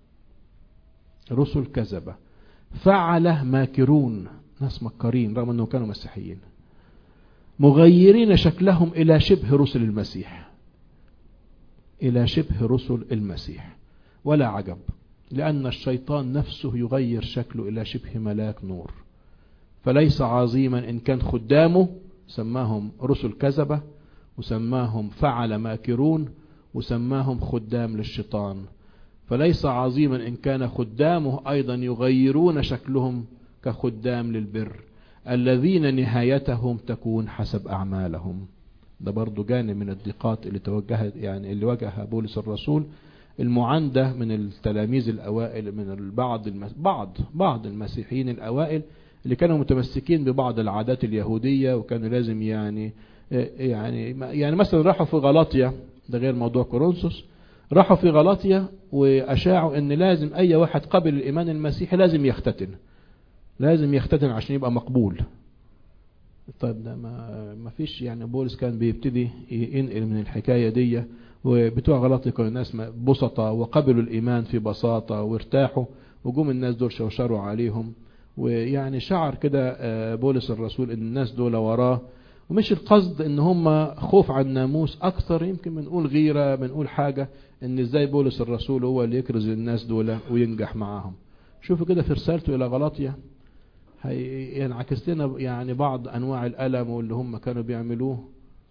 رسل كذبة فعل ماكرون ناس مكرين رغم أنهم كانوا مسيحيين مغيرين شكلهم إلى شبه رسل المسيح إلى شبه رسل المسيح ولا عجب لأن الشيطان نفسه يغير شكله إلى شبه ملاك نور فليس عظيما إن كان خدامه سماهم رسل كذبة وسماهم فعل ماكرون وسماهم خدام للشيطان فليس عظيما إن كان خدامه أيضا يغيرون شكلهم كخدام للبر الذين نهايتهم تكون حسب أعمالهم ده برضو جانب من الضيقات اللي توجهت يعني اللي واجهها بولس الرسول المعاندة من التلاميذ الأوائل من البعض المس... بعض بعض المسيحيين الأوائل اللي كانوا متمسكين ببعض العادات اليهودية وكانوا لازم يعني يعني يعني مثلا راحوا في غلاطيا ده غير موضوع كورنثوس راحوا في غلاطيا وأشاعوا ان لازم اي واحد قبل الايمان المسيحي لازم يختتن لازم يختتن عشان يبقى مقبول طيب ده ما ما فيش يعني بولس كان بيبتدي ينقل من الحكاية دي وبتوع غلاطيا كانوا ناس بسطة وقبلوا الإيمان في بساطة وارتاحوا وجم الناس دول شوشروا عليهم ويعني شعر كده بولس الرسول ان الناس دول وراه ومش القصد ان هم خوف على الناموس اكثر يمكن بنقول غيرة بنقول حاجة ان ازاي بولس الرسول هو اللي يكرز الناس دول وينجح معاهم شوفوا كده في رسالته الى غلاطيا هينعكس لنا يعني بعض انواع الالم واللي هم كانوا بيعملوه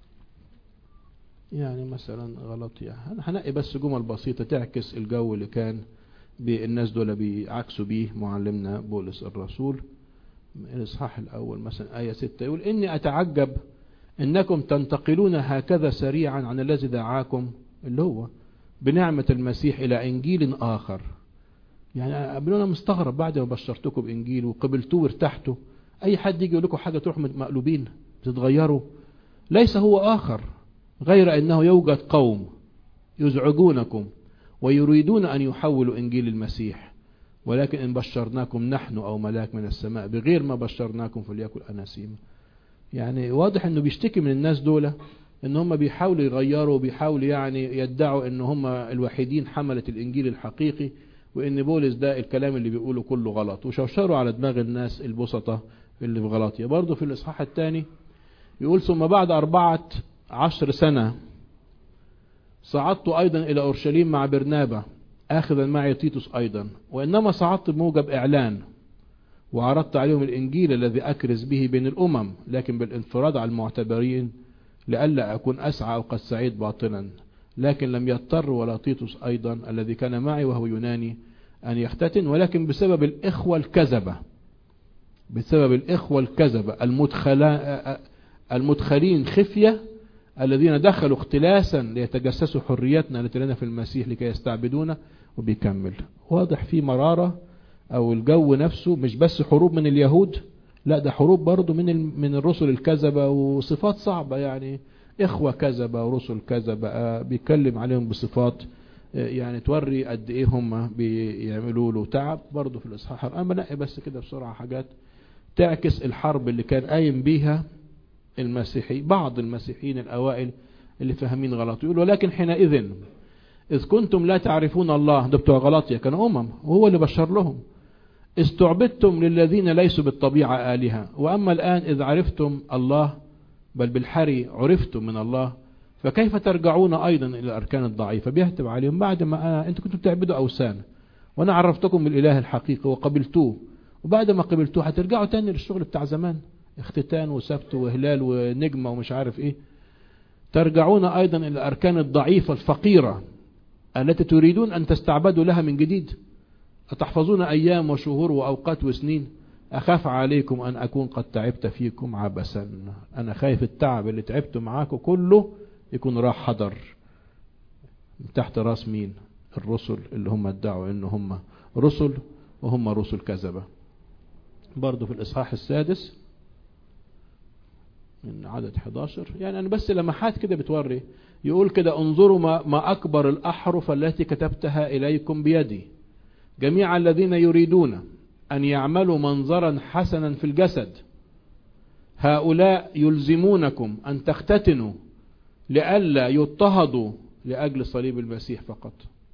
يعني مثلا غلطيا هنقي بس جمل بسيطة تعكس الجو اللي كان الناس دول بيعكسوا بيه معلمنا بولس الرسول الإصحاح الأول مثلا آية ستة يقول إني أتعجب إنكم تنتقلون هكذا سريعا عن الذي دعاكم اللي هو بنعمة المسيح إلى إنجيل آخر يعني قبلونا مستغرب بعد ما بشرتكم بإنجيل وقبلتوه وارتحتوا أي حد يجي يقول لكم حاجة تروح مقلوبين تتغيروا ليس هو آخر غير أنه يوجد قوم يزعجونكم ويريدون أن يحولوا إنجيل المسيح ولكن إن بشرناكم نحن أو ملاك من السماء بغير ما بشرناكم فليكن أناسيم يعني واضح أنه بيشتكي من الناس دول ان هم بيحاولوا يغيروا وبيحاولوا يعني يدعوا ان هم الوحيدين حملة الانجيل الحقيقي وان بولس ده الكلام اللي بيقوله كله غلط وشوشروا على دماغ الناس البسطة اللي في غلطية برضه في الاصحاح الثاني يقول ثم بعد أربعة عشر سنة صعدت أيضا إلى أورشليم مع برنابا آخذا معي تيتوس أيضا وإنما صعدت بموجب إعلان وعرضت عليهم الإنجيل الذي أكرز به بين الأمم لكن بالانفراد على المعتبرين لئلا أكون أسعى أو قد سعيد باطلا لكن لم يضطر ولا تيتوس أيضا الذي كان معي وهو يوناني أن يختتن ولكن بسبب الإخوة الكذبة بسبب الإخوة الكذبة المدخلين خفية الذين دخلوا اختلاسا ليتجسسوا حريتنا التي لنا في المسيح لكي يستعبدونا وبيكمل واضح في مرارة او الجو نفسه مش بس حروب من اليهود لا ده حروب برضه من من الرسل الكذبة وصفات صعبة يعني اخوة كذبة ورسل كذبة بيتكلم عليهم بصفات يعني توري قد ايه هم بيعملوا له تعب برضه في الاصحاح انا بنقي بس كده بسرعة حاجات تعكس الحرب اللي كان قايم بيها المسيحي بعض المسيحيين الاوائل اللي فاهمين غلط يقول ولكن حينئذ اذ كنتم لا تعرفون الله ده بتوع غلطية كانوا امم وهو اللي بشر لهم استعبدتم للذين ليسوا بالطبيعة آلهة وأما الآن إذ عرفتم الله بل بالحري عرفتم من الله فكيف ترجعون أيضا إلى الأركان الضعيفة بيهتم عليهم بعد ما آه أنتم كنتم تعبدوا أوثان وأنا عرفتكم بالإله الحقيقي وقبلتوه وبعد ما قبلتوه هترجعوا تاني للشغل بتاع زمان اختتان وسبت وهلال ونجمة ومش عارف ايه ترجعون أيضا إلى الأركان الضعيفة الفقيرة التي تريدون أن تستعبدوا لها من جديد أتحفظون أيام وشهور وأوقات وسنين أخاف عليكم أن أكون قد تعبت فيكم عبثا أنا خايف التعب اللي تعبت معاكم كله يكون راح حضر تحت راس مين الرسل اللي هم ادعوا ان هم رسل وهم رسل كذبة برضو في الإصحاح السادس من عدد 11 يعني أنا بس لمحات كده بتوري يقول كده انظروا ما, ما أكبر الأحرف التي كتبتها إليكم بيدي جميع الذين يريدون أن يعملوا منظرا حسنا في الجسد هؤلاء يلزمونكم أن تختتنوا لئلا يضطهدوا لأجل صليب المسيح فقط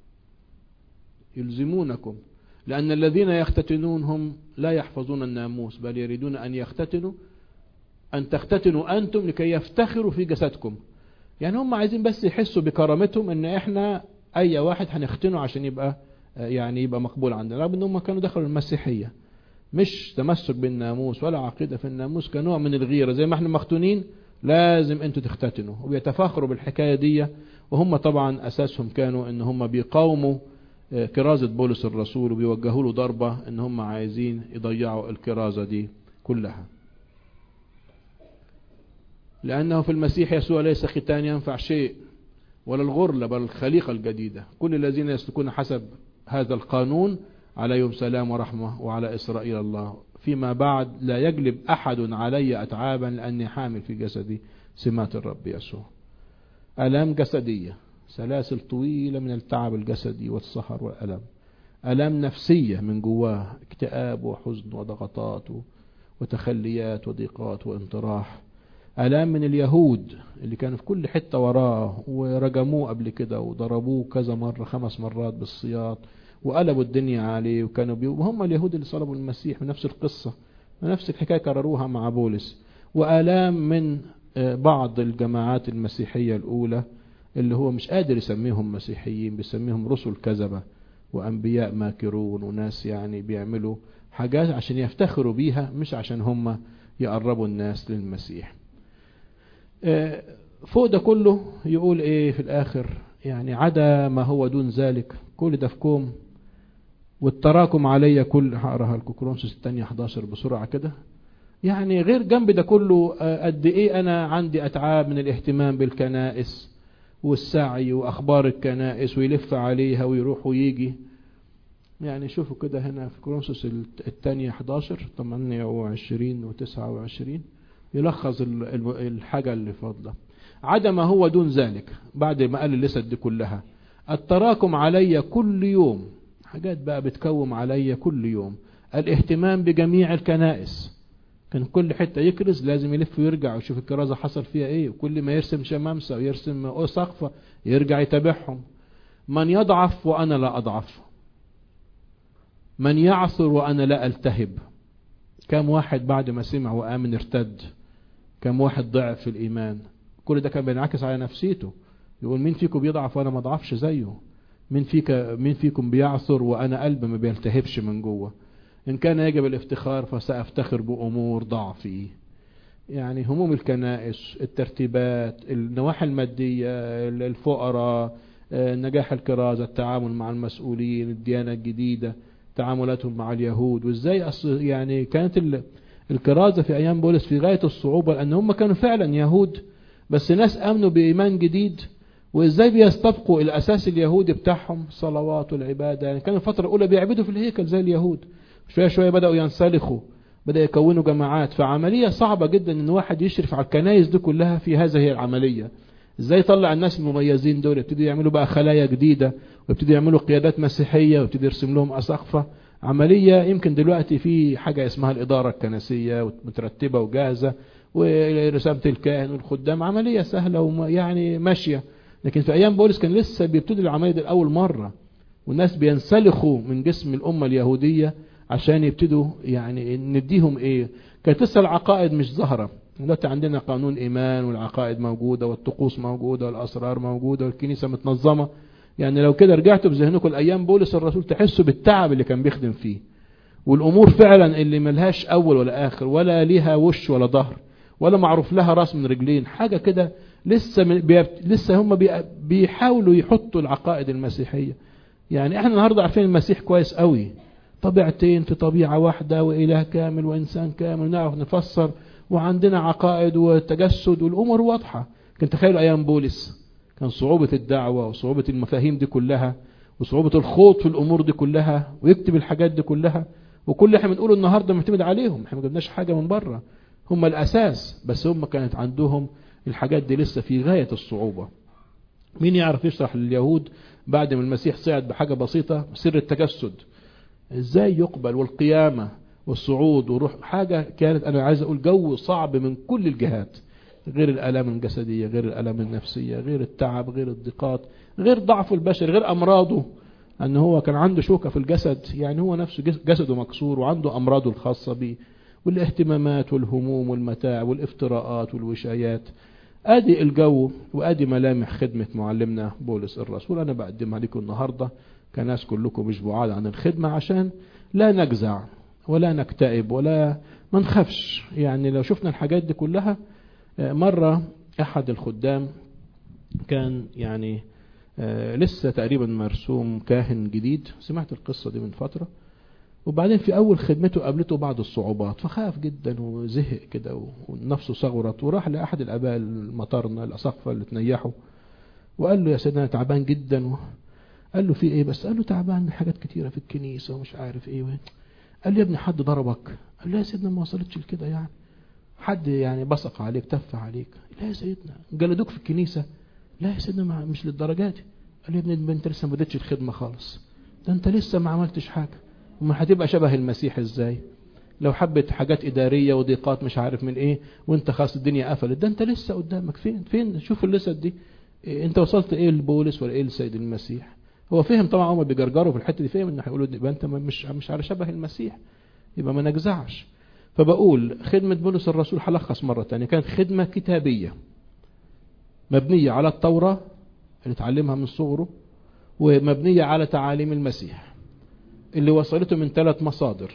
يلزمونكم لأن الذين يختتنون هم لا يحفظون الناموس بل يريدون أن يختتنوا أن تختتنوا أنتم لكي يفتخروا في جسدكم يعني هم عايزين بس يحسوا بكرامتهم ان احنا اي واحد هنختنه عشان يبقى يعني يبقى مقبول عندنا رغم ان هم كانوا دخلوا المسيحية مش تمسك بالناموس ولا عقيدة في الناموس كنوع من الغيرة زي ما احنا مختونين لازم انتوا تختتنوا وبيتفاخروا بالحكاية دي وهم طبعا اساسهم كانوا ان هم بيقاوموا كرازة بولس الرسول وبيوجهوا له ضربة ان هم عايزين يضيعوا الكرازة دي كلها لأنه في المسيح يسوع ليس ختان ينفع شيء ولا الغرلة بل الخليقة الجديدة كل الذين يسلكون حسب هذا القانون عليهم سلام ورحمة وعلى إسرائيل الله فيما بعد لا يجلب أحد علي أتعابا لأني حامل في جسدي سمات الرب يسوع ألام جسدية سلاسل طويلة من التعب الجسدي والسهر والألم ألام نفسية من جواه اكتئاب وحزن وضغطات وتخليات وضيقات وانطراح ألام من اليهود اللي كانوا في كل حتة وراه ورجموه قبل كده وضربوه كذا مرة خمس مرات بالسياط وقلبوا الدنيا عليه وكانوا بي... وهم اليهود اللي صلبوا المسيح بنفس القصة ونفس الحكاية كرروها مع بولس وآلام من بعض الجماعات المسيحية الأولى اللي هو مش قادر يسميهم مسيحيين بيسميهم رسل كذبة وأنبياء ماكرون وناس يعني بيعملوا حاجات عشان يفتخروا بيها مش عشان هم يقربوا الناس للمسيح فوق ده كله يقول ايه في الاخر يعني عدا ما هو دون ذلك كل ده في كوم والتراكم علي كل هقراها لكم كورنثوس الثانية 11 بسرعة كده يعني غير جنب ده كله قد ايه انا عندي اتعاب من الاهتمام بالكنائس والسعي واخبار الكنائس ويلف عليها ويروح ويجي يعني شوفوا كده هنا في كورنثوس الثانية 11 28 و 29 يلخص الحاجة اللي فاضلة عدم هو دون ذلك بعد ما قال اللسد دي كلها التراكم علي كل يوم حاجات بقى بتكوم علي كل يوم الاهتمام بجميع الكنائس كان كل حتة يكرز لازم يلف ويرجع ويشوف الكرازة حصل فيها ايه وكل ما يرسم شمامسة ويرسم سقفة يرجع يتابعهم من يضعف وانا لا اضعف من يعثر وانا لا التهب كم واحد بعد ما سمع وآمن ارتد كم واحد ضعف في الإيمان كل ده كان بينعكس على نفسيته يقول مين فيكم بيضعف وأنا ما ضعفش زيه مين فيك مين فيكم بيعثر وأنا قلب ما بيلتهبش من جوه إن كان يجب الافتخار فسأفتخر بأمور ضعفي يعني هموم الكنائس الترتيبات النواحي المادية الفقراء نجاح الكرازة التعامل مع المسؤولين الديانة الجديدة تعاملاتهم مع اليهود وازاي يعني كانت الكرازة في ايام بولس في غاية الصعوبة لان هم كانوا فعلا يهود بس ناس امنوا بايمان جديد وازاي بيستبقوا الاساس اليهودي بتاعهم الصلوات والعباده يعني كان الفتره الاولى بيعبدوا في الهيكل زي اليهود شويه شويه بداوا ينسلخوا بدا يكونوا جماعات فعمليه صعبه جدا ان واحد يشرف على الكنائس دي كلها في هذه هي العمليه ازاي يطلع الناس المميزين دول يبتدوا يعملوا بقى خلايا جديده ويبتدوا يعملوا قيادات مسيحيه ويبتدوا يرسم لهم اساقفه عمليه يمكن دلوقتي في حاجه اسمها الاداره الكنسيه مترتبه وجاهزه ورسامه الكاهن والخدام عمليه سهله ويعني ماشيه لكن في ايام بولس كان لسه بيبتدي العمليه دي لاول مره والناس بينسلخوا من جسم الامه اليهوديه عشان يبتدوا يعني نديهم ايه كانت لسه العقائد مش ظاهره دلوقتي عندنا قانون ايمان والعقائد موجوده والطقوس موجوده والاسرار موجوده والكنيسه متنظمه يعني لو كده رجعتوا بذهنكم الايام بولس الرسول تحسوا بالتعب اللي كان بيخدم فيه والامور فعلا اللي ملهاش اول ولا اخر ولا ليها وش ولا ظهر ولا معروف لها راس من رجلين حاجه كده لسه من بي... لسه هم بي... بيحاولوا يحطوا العقائد المسيحيه يعني احنا النهارده عارفين المسيح كويس قوي طبيعتين في طبيعه واحده واله كامل وانسان كامل نعرف نفسر وعندنا عقائد وتجسد والامور واضحه كنت تخيلوا ايام بولس كان صعوبه الدعوه وصعوبه المفاهيم دي كلها وصعوبه الخوض في الامور دي كلها ويكتب الحاجات دي كلها وكل اللي احنا بنقوله النهارده معتمد عليهم احنا ما جبناش حاجه من بره هم الاساس بس هم كانت عندهم الحاجات دي لسه في غايه الصعوبه مين يعرف يشرح لليهود بعد ما المسيح صعد بحاجه بسيطه سر التجسد ازاي يقبل والقيامه والصعود وروح حاجه كانت انا عايز اقول جو صعب من كل الجهات غير الالام الجسديه غير الالام النفسيه غير التعب غير الضيقات غير ضعفه البشري غير امراضه ان هو كان عنده شوكه في الجسد يعني هو نفسه جسده مكسور وعنده امراضه الخاصه به والاهتمامات والهموم والمتاع والافتراءات والوشايات ادي الجو وادي ملامح خدمه معلمنا بولس الرسول انا بقدمها لكم النهارده كناس كلكم مش بعاد عن الخدمه عشان لا نجزع ولا نكتئب ولا ما نخافش يعني لو شفنا الحاجات دي كلها مره احد الخدام كان يعني لسه تقريبا مرسوم كاهن جديد سمعت القصه دي من فتره وبعدين في اول خدمته قابلته بعض الصعوبات فخاف جدا وزهق كده ونفسه صغرت وراح لاحد الاباء المطارنه الاساقفه اللي تنيحوا وقال له يا سيدنا انا تعبان جدا قال له في ايه بس قال له تعبان من حاجات كتيره في الكنيسه ومش عارف ايه وين قال له يا ابني حد ضربك قال له يا سيدنا ما وصلتش لكده يعني حد يعني بصق عليك تف عليك لا يا سيدنا جلدوك في الكنيسه لا يا سيدنا مش للدرجات قال له يا ابني انت لسه ما بدتش الخدمه خالص ده انت لسه ما عملتش حاجه امال هتبقى شبه المسيح ازاي لو حبت حاجات اداريه وضيقات مش عارف من ايه وانت خلاص الدنيا قفلت ده انت لسه قدامك فين فين شوف اللسد دي إيه انت وصلت ايه لبولس ولا ايه لسيد المسيح هو فهم طبعا هم بيجرجروا في الحته دي فهم ان هيقولوا يبقى انت مش مش على شبه المسيح يبقى ما نجزعش فبقول خدمه بولس الرسول هلخص مره ثانيه كانت خدمه كتابيه مبنيه على التوراه اللي اتعلمها من صغره ومبنيه على تعاليم المسيح اللي وصلته من ثلاث مصادر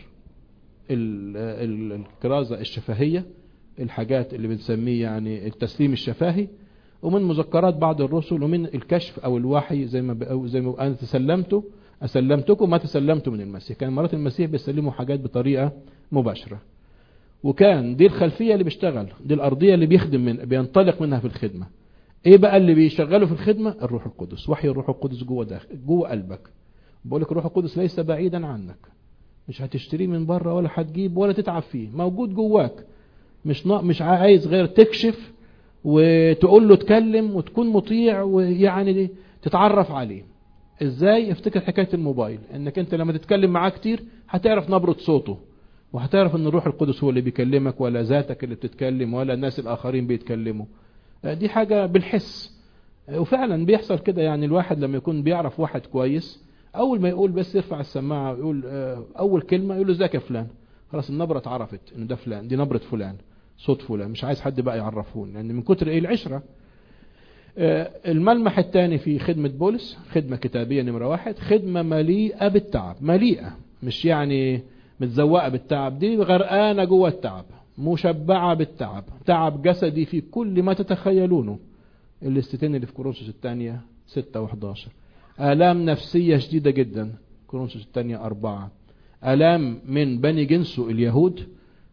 الكرازة الشفهية الحاجات اللي بنسميه يعني التسليم الشفاهي ومن مذكرات بعض الرسل ومن الكشف او الوحي زي ما زي ما انا تسلمته اسلمتكم ما تسلمتم من المسيح كان مرات المسيح بيسلموا حاجات بطريقه مباشره وكان دي الخلفيه اللي بيشتغل دي الارضيه اللي بيخدم من بينطلق منها في الخدمه ايه بقى اللي بيشغله في الخدمه الروح القدس وحي الروح القدس جوه داخل جوه قلبك بقول لك الروح القدس ليس بعيدا عنك مش هتشتريه من بره ولا هتجيب ولا تتعب فيه موجود جواك مش مش عايز غير تكشف وتقول له اتكلم وتكون مطيع ويعني تتعرف عليه ازاي افتكر حكايه الموبايل انك انت لما تتكلم معاه كتير هتعرف نبره صوته وهتعرف ان الروح القدس هو اللي بيكلمك ولا ذاتك اللي بتتكلم ولا الناس الاخرين بيتكلموا دي حاجه بالحس وفعلا بيحصل كده يعني الواحد لما يكون بيعرف واحد كويس اول ما يقول بس يرفع السماعه ويقول اول كلمه يقول له ازيك يا فلان خلاص النبره اتعرفت ان ده فلان دي نبره فلان صوت فلان مش عايز حد بقى يعرفون لان يعني من كتر ايه العشره الملمح الثاني في خدمة بولس خدمة كتابية نمرة واحد خدمة مليئة بالتعب مليئة مش يعني متزوقة بالتعب دي غرقانة جوه التعب مشبعة بالتعب تعب جسدي في كل ما تتخيلونه الاستتين اللي في كورنثوس الثانية 6 و11 آلام نفسية شديدة جدا كورنثوس الثانية أربعة آلام من بني جنسه اليهود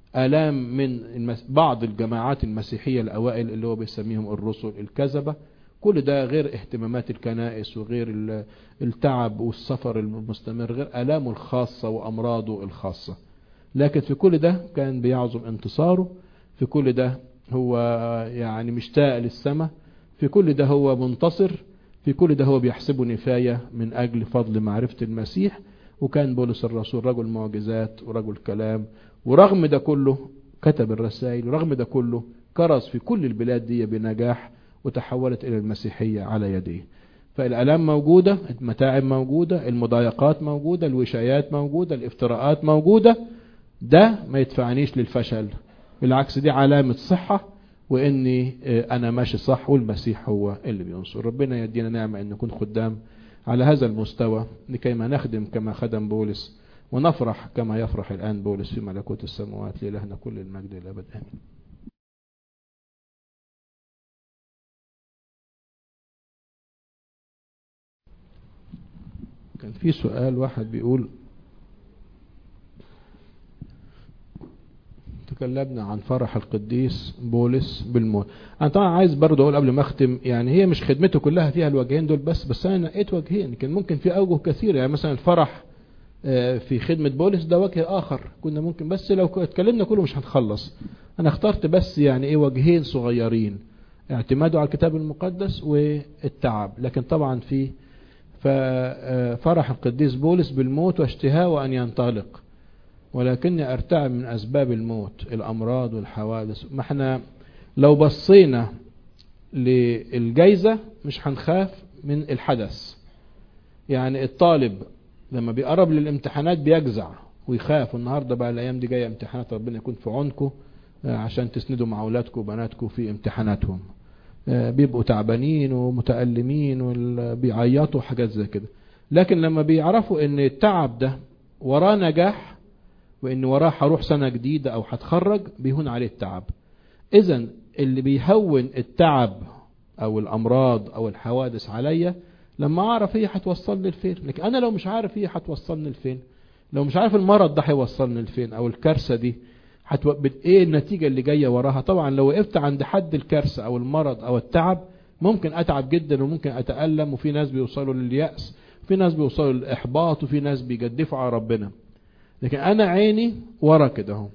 آلام من المس... بعض الجماعات المسيحية الأوائل اللي هو بيسميهم الرسل الكذبة كل ده غير اهتمامات الكنائس وغير التعب والسفر المستمر غير آلامه الخاصة وأمراضه الخاصة لكن في كل ده كان بيعظم انتصاره في كل ده هو يعني مشتاق للسماء في كل ده هو منتصر في كل ده هو بيحسبه نفاية من أجل فضل معرفة المسيح وكان بولس الرسول رجل معجزات ورجل كلام ورغم ده كله كتب الرسائل ورغم ده كله كرز في كل البلاد دي بنجاح وتحولت إلى المسيحية على يديه فالآلام موجودة المتاعب موجودة المضايقات موجودة الوشايات موجودة الافتراءات موجودة ده ما يدفعنيش للفشل بالعكس دي علامة صحة واني انا ماشي صح والمسيح هو اللي بينصر ربنا يدينا نعمة ان نكون خدام على هذا المستوى لكي ما نخدم كما خدم بولس ونفرح كما يفرح الآن بولس في ملكوت السماوات لإلهنا كل المجد الأبد آمين كان في سؤال واحد بيقول تكلمنا عن فرح القديس بولس بالموت انا طبعا عايز برضه اقول قبل ما اختم يعني هي مش خدمته كلها فيها الوجهين دول بس بس انا نقيت وجهين كان ممكن في اوجه كثيره يعني مثلا الفرح في خدمة بولس ده وجه آخر كنا ممكن بس لو اتكلمنا كله مش هنخلص أنا اخترت بس يعني إيه وجهين صغيرين اعتماده على الكتاب المقدس والتعب لكن طبعا في فرح القديس بولس بالموت واشتهاء أن ينطلق ولكني أرتعب من أسباب الموت الأمراض والحوادث ما احنا لو بصينا للجيزة مش هنخاف من الحدث يعني الطالب لما بيقرب للامتحانات بيجزع ويخاف النهارده بقى الايام دي جايه امتحانات ربنا يكون في عونكم عشان تسندوا مع اولادكم وبناتكم في امتحاناتهم بيبقوا تعبانين ومتألمين وبيعيطوا حاجات زي كده لكن لما بيعرفوا ان التعب ده وراه نجاح وان وراه هروح سنة جديدة او هتخرج بيهون عليه التعب اذا اللي بيهون التعب او الامراض او الحوادث عليا لما اعرف هي هتوصلني لفين لكن انا لو مش عارف هي هتوصلني لفين لو مش عارف المرض ده هيوصلني لفين او الكارثه دي هتو... ايه النتيجه اللي جايه وراها طبعا لو وقفت عند حد الكارثه او المرض او التعب ممكن اتعب جدا وممكن اتالم وفي ناس بيوصلوا للياس في ناس بيوصلوا للاحباط وفي ناس بيجدفوا على ربنا لكن انا عيني ورا كده اهو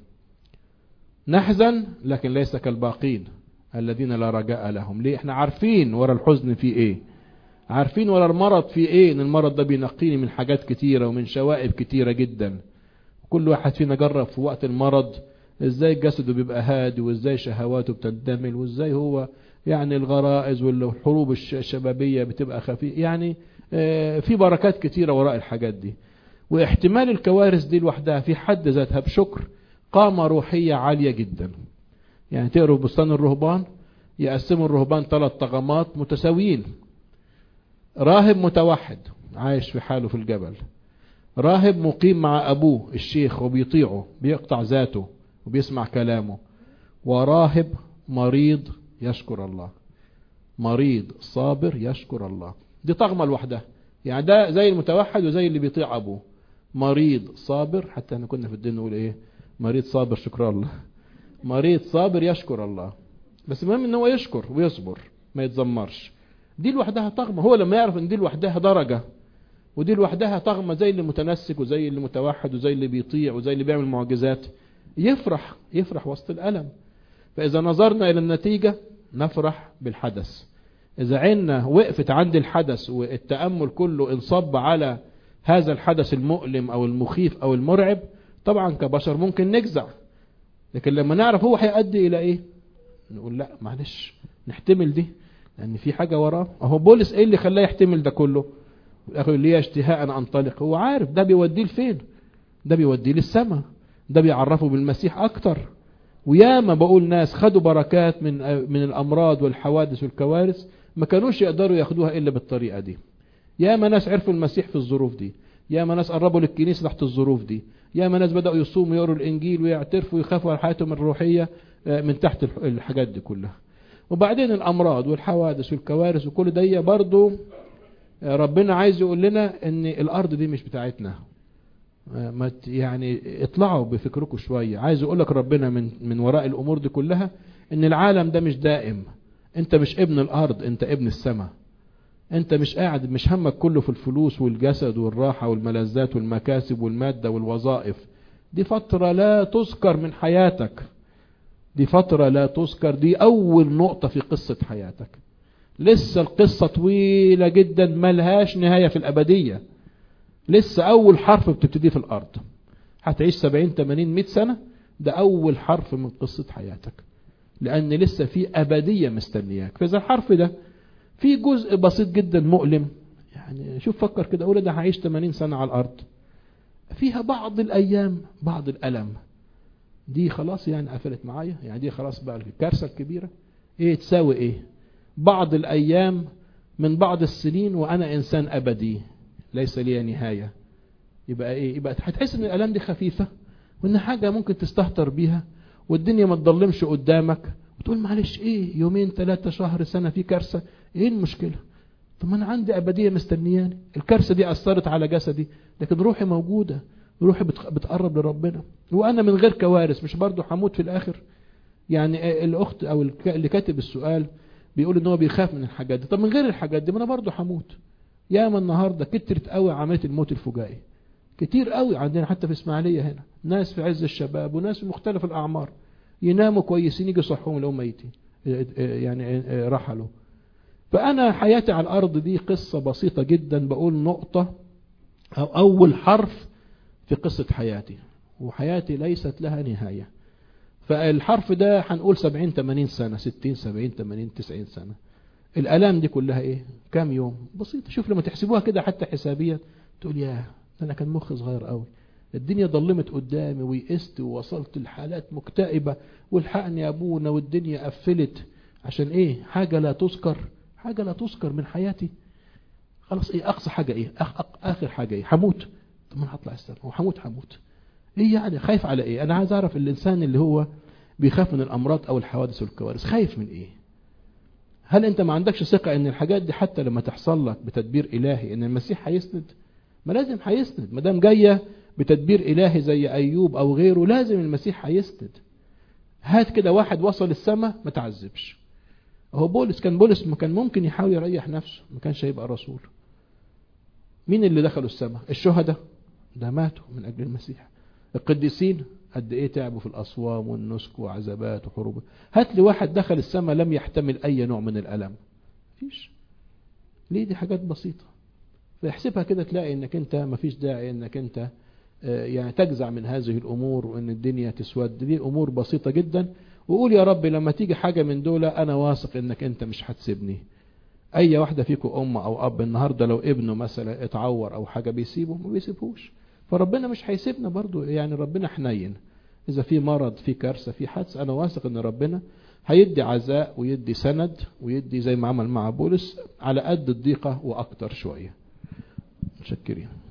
نحزن لكن ليس كالباقين الذين لا رجاء لهم ليه احنا عارفين ورا الحزن في ايه عارفين ورا المرض في ايه ان المرض ده بينقيني من حاجات كتيرة ومن شوائب كتيرة جدا كل واحد فينا جرب في وقت المرض ازاي جسده بيبقى هادي وازاي شهواته بتندمل وازاي هو يعني الغرائز والحروب الشبابية بتبقى خفيفة يعني في بركات كتيرة وراء الحاجات دي واحتمال الكوارث دي لوحدها في حد ذاتها بشكر قامة روحية عالية جدا يعني تقروا في بستان الرهبان يقسموا الرهبان ثلاث طغمات متساويين راهب متوحد عايش في حاله في الجبل راهب مقيم مع أبوه الشيخ وبيطيعه بيقطع ذاته وبيسمع كلامه وراهب مريض يشكر الله مريض صابر يشكر الله دي طغمة لوحدها يعني ده زي المتوحد وزي اللي بيطيع أبوه مريض صابر حتى احنا كنا في الدين نقول ايه مريض صابر شكر الله مريض صابر يشكر الله بس المهم ان هو يشكر ويصبر ما يتذمرش دي لوحدها طغمة هو لما يعرف ان دي لوحدها درجة ودي لوحدها طغمة زي اللي متنسك وزي اللي متوحد وزي اللي بيطيع وزي اللي بيعمل معجزات يفرح يفرح وسط الألم فإذا نظرنا إلى النتيجة نفرح بالحدث إذا عيننا وقفت عند الحدث والتأمل كله انصب على هذا الحدث المؤلم أو المخيف أو المرعب طبعا كبشر ممكن نجزع لكن لما نعرف هو هيؤدي إلى إيه نقول لا معلش نحتمل دي لأن في حاجة وراه أهو بولس إيه اللي خلاه يحتمل ده كله أخي ليه اشتهاء أن أنطلق هو عارف ده بيوديه لفين ده بيوديه للسماء ده بيعرفه بالمسيح أكتر وياما بقول ناس خدوا بركات من من الأمراض والحوادث والكوارث ما كانوش يقدروا ياخدوها إلا بالطريقة دي ياما ناس عرفوا المسيح في الظروف دي ياما ناس قربوا للكنيسة تحت الظروف دي ياما ناس بدأوا يصوموا ويقروا الإنجيل ويعترفوا ويخافوا على حياتهم الروحية من تحت الحاجات دي كلها وبعدين الأمراض والحوادث والكوارث وكل ده برضو ربنا عايز يقول لنا ان الأرض دي مش بتاعتنا ما يعني اطلعوا بفكركم شوية عايز اقول لك ربنا من من وراء الامور دي كلها ان العالم ده مش دائم انت مش ابن الارض انت ابن السماء انت مش قاعد مش همك كله في الفلوس والجسد والراحة والملذات والمكاسب والمادة والوظائف دي فترة لا تذكر من حياتك دي فترة لا تذكر دي اول نقطة في قصة حياتك لسه القصة طويلة جدا ملهاش نهاية في الابدية لسه اول حرف بتبتدي في الارض هتعيش 70 80 100 سنة ده اول حرف من قصة حياتك لان لسه في ابدية مستنياك فاذا الحرف ده في جزء بسيط جدا مؤلم يعني شوف فكر كده اقول ده هعيش 80 سنة على الارض فيها بعض الايام بعض الالم دي خلاص يعني قفلت معايا يعني دي خلاص بقى الكارثة الكبيرة ايه تساوي ايه بعض الايام من بعض السنين وانا انسان ابدي ليس لي نهاية يبقى ايه يبقى هتحس ان الالام دي خفيفة وان حاجة ممكن تستهتر بيها والدنيا ما تضلمش قدامك وتقول معلش ايه يومين ثلاثة شهر سنة في كارثة ايه المشكلة طب ما انا عندي ابدية مستنياني الكارثة دي اثرت على جسدي لكن روحي موجودة روحي بتقرب لربنا وانا من غير كوارث مش برضو هموت في الاخر يعني الاخت او اللي كاتب السؤال بيقول ان هو بيخاف من الحاجات دي طب من غير الحاجات دي ما انا برضو هموت ياما النهارده كترت قوي عمليه الموت الفجائي كتير قوي عندنا حتى في اسماعيليه هنا ناس في عز الشباب وناس في مختلف الاعمار يناموا كويسين يجي يصحوهم لو ميتين يعني رحلوا فانا حياتي على الارض دي قصه بسيطه جدا بقول نقطه او اول حرف في قصه حياتي وحياتي ليست لها نهايه فالحرف ده هنقول 70 80 سنه 60 70 80 90 سنه الالام دي كلها ايه كام يوم بسيطه شوف لما تحسبوها كده حتى حسابيا تقول يا انا كان مخي صغير قوي الدنيا ضلمت قدامي ويئست ووصلت لحالات مكتئبة والحقني يا ابونا والدنيا قفلت عشان ايه حاجة لا تذكر حاجة لا تذكر من حياتي خلاص ايه اقصى حاجة ايه أخ أخ اخر حاجة ايه هموت طب ما هطلع السنة وهموت هموت ايه يعني خايف على ايه انا عايز اعرف الانسان اللي هو بيخاف من الامراض او الحوادث والكوارث خايف من ايه هل انت ما عندكش ثقة ان الحاجات دي حتى لما تحصل لك بتدبير الهي ان المسيح هيسند ما لازم هيسند ما دام جايه بتدبير إلهي زي أيوب أو غيره لازم المسيح هيسند هات كده واحد وصل السماء ما تعذبش هو بولس كان بولس ما كان ممكن يحاول يريح نفسه ما كانش هيبقى رسول مين اللي دخلوا السماء الشهداء ده ماتوا من أجل المسيح القديسين قد ايه تعبوا في الأصوام والنسك وعذابات وحروب هات لي واحد دخل السماء لم يحتمل أي نوع من الألم مفيش ليه دي حاجات بسيطة فاحسبها كده تلاقي انك انت مفيش داعي انك انت يعني تجزع من هذه الأمور وأن الدنيا تسود دي أمور بسيطة جدا وقول يا رب لما تيجي حاجة من دول أنا واثق أنك أنت مش هتسيبني أي واحدة فيكم أم أو أب النهاردة لو ابنه مثلا اتعور أو حاجة بيسيبه ما بيسيبهوش فربنا مش هيسيبنا برضو يعني ربنا حنين إذا في مرض في كارثة في حادث أنا واثق أن ربنا هيدي عزاء ويدي سند ويدي زي ما عمل مع بولس على قد الضيقة وأكتر شوية متشكرين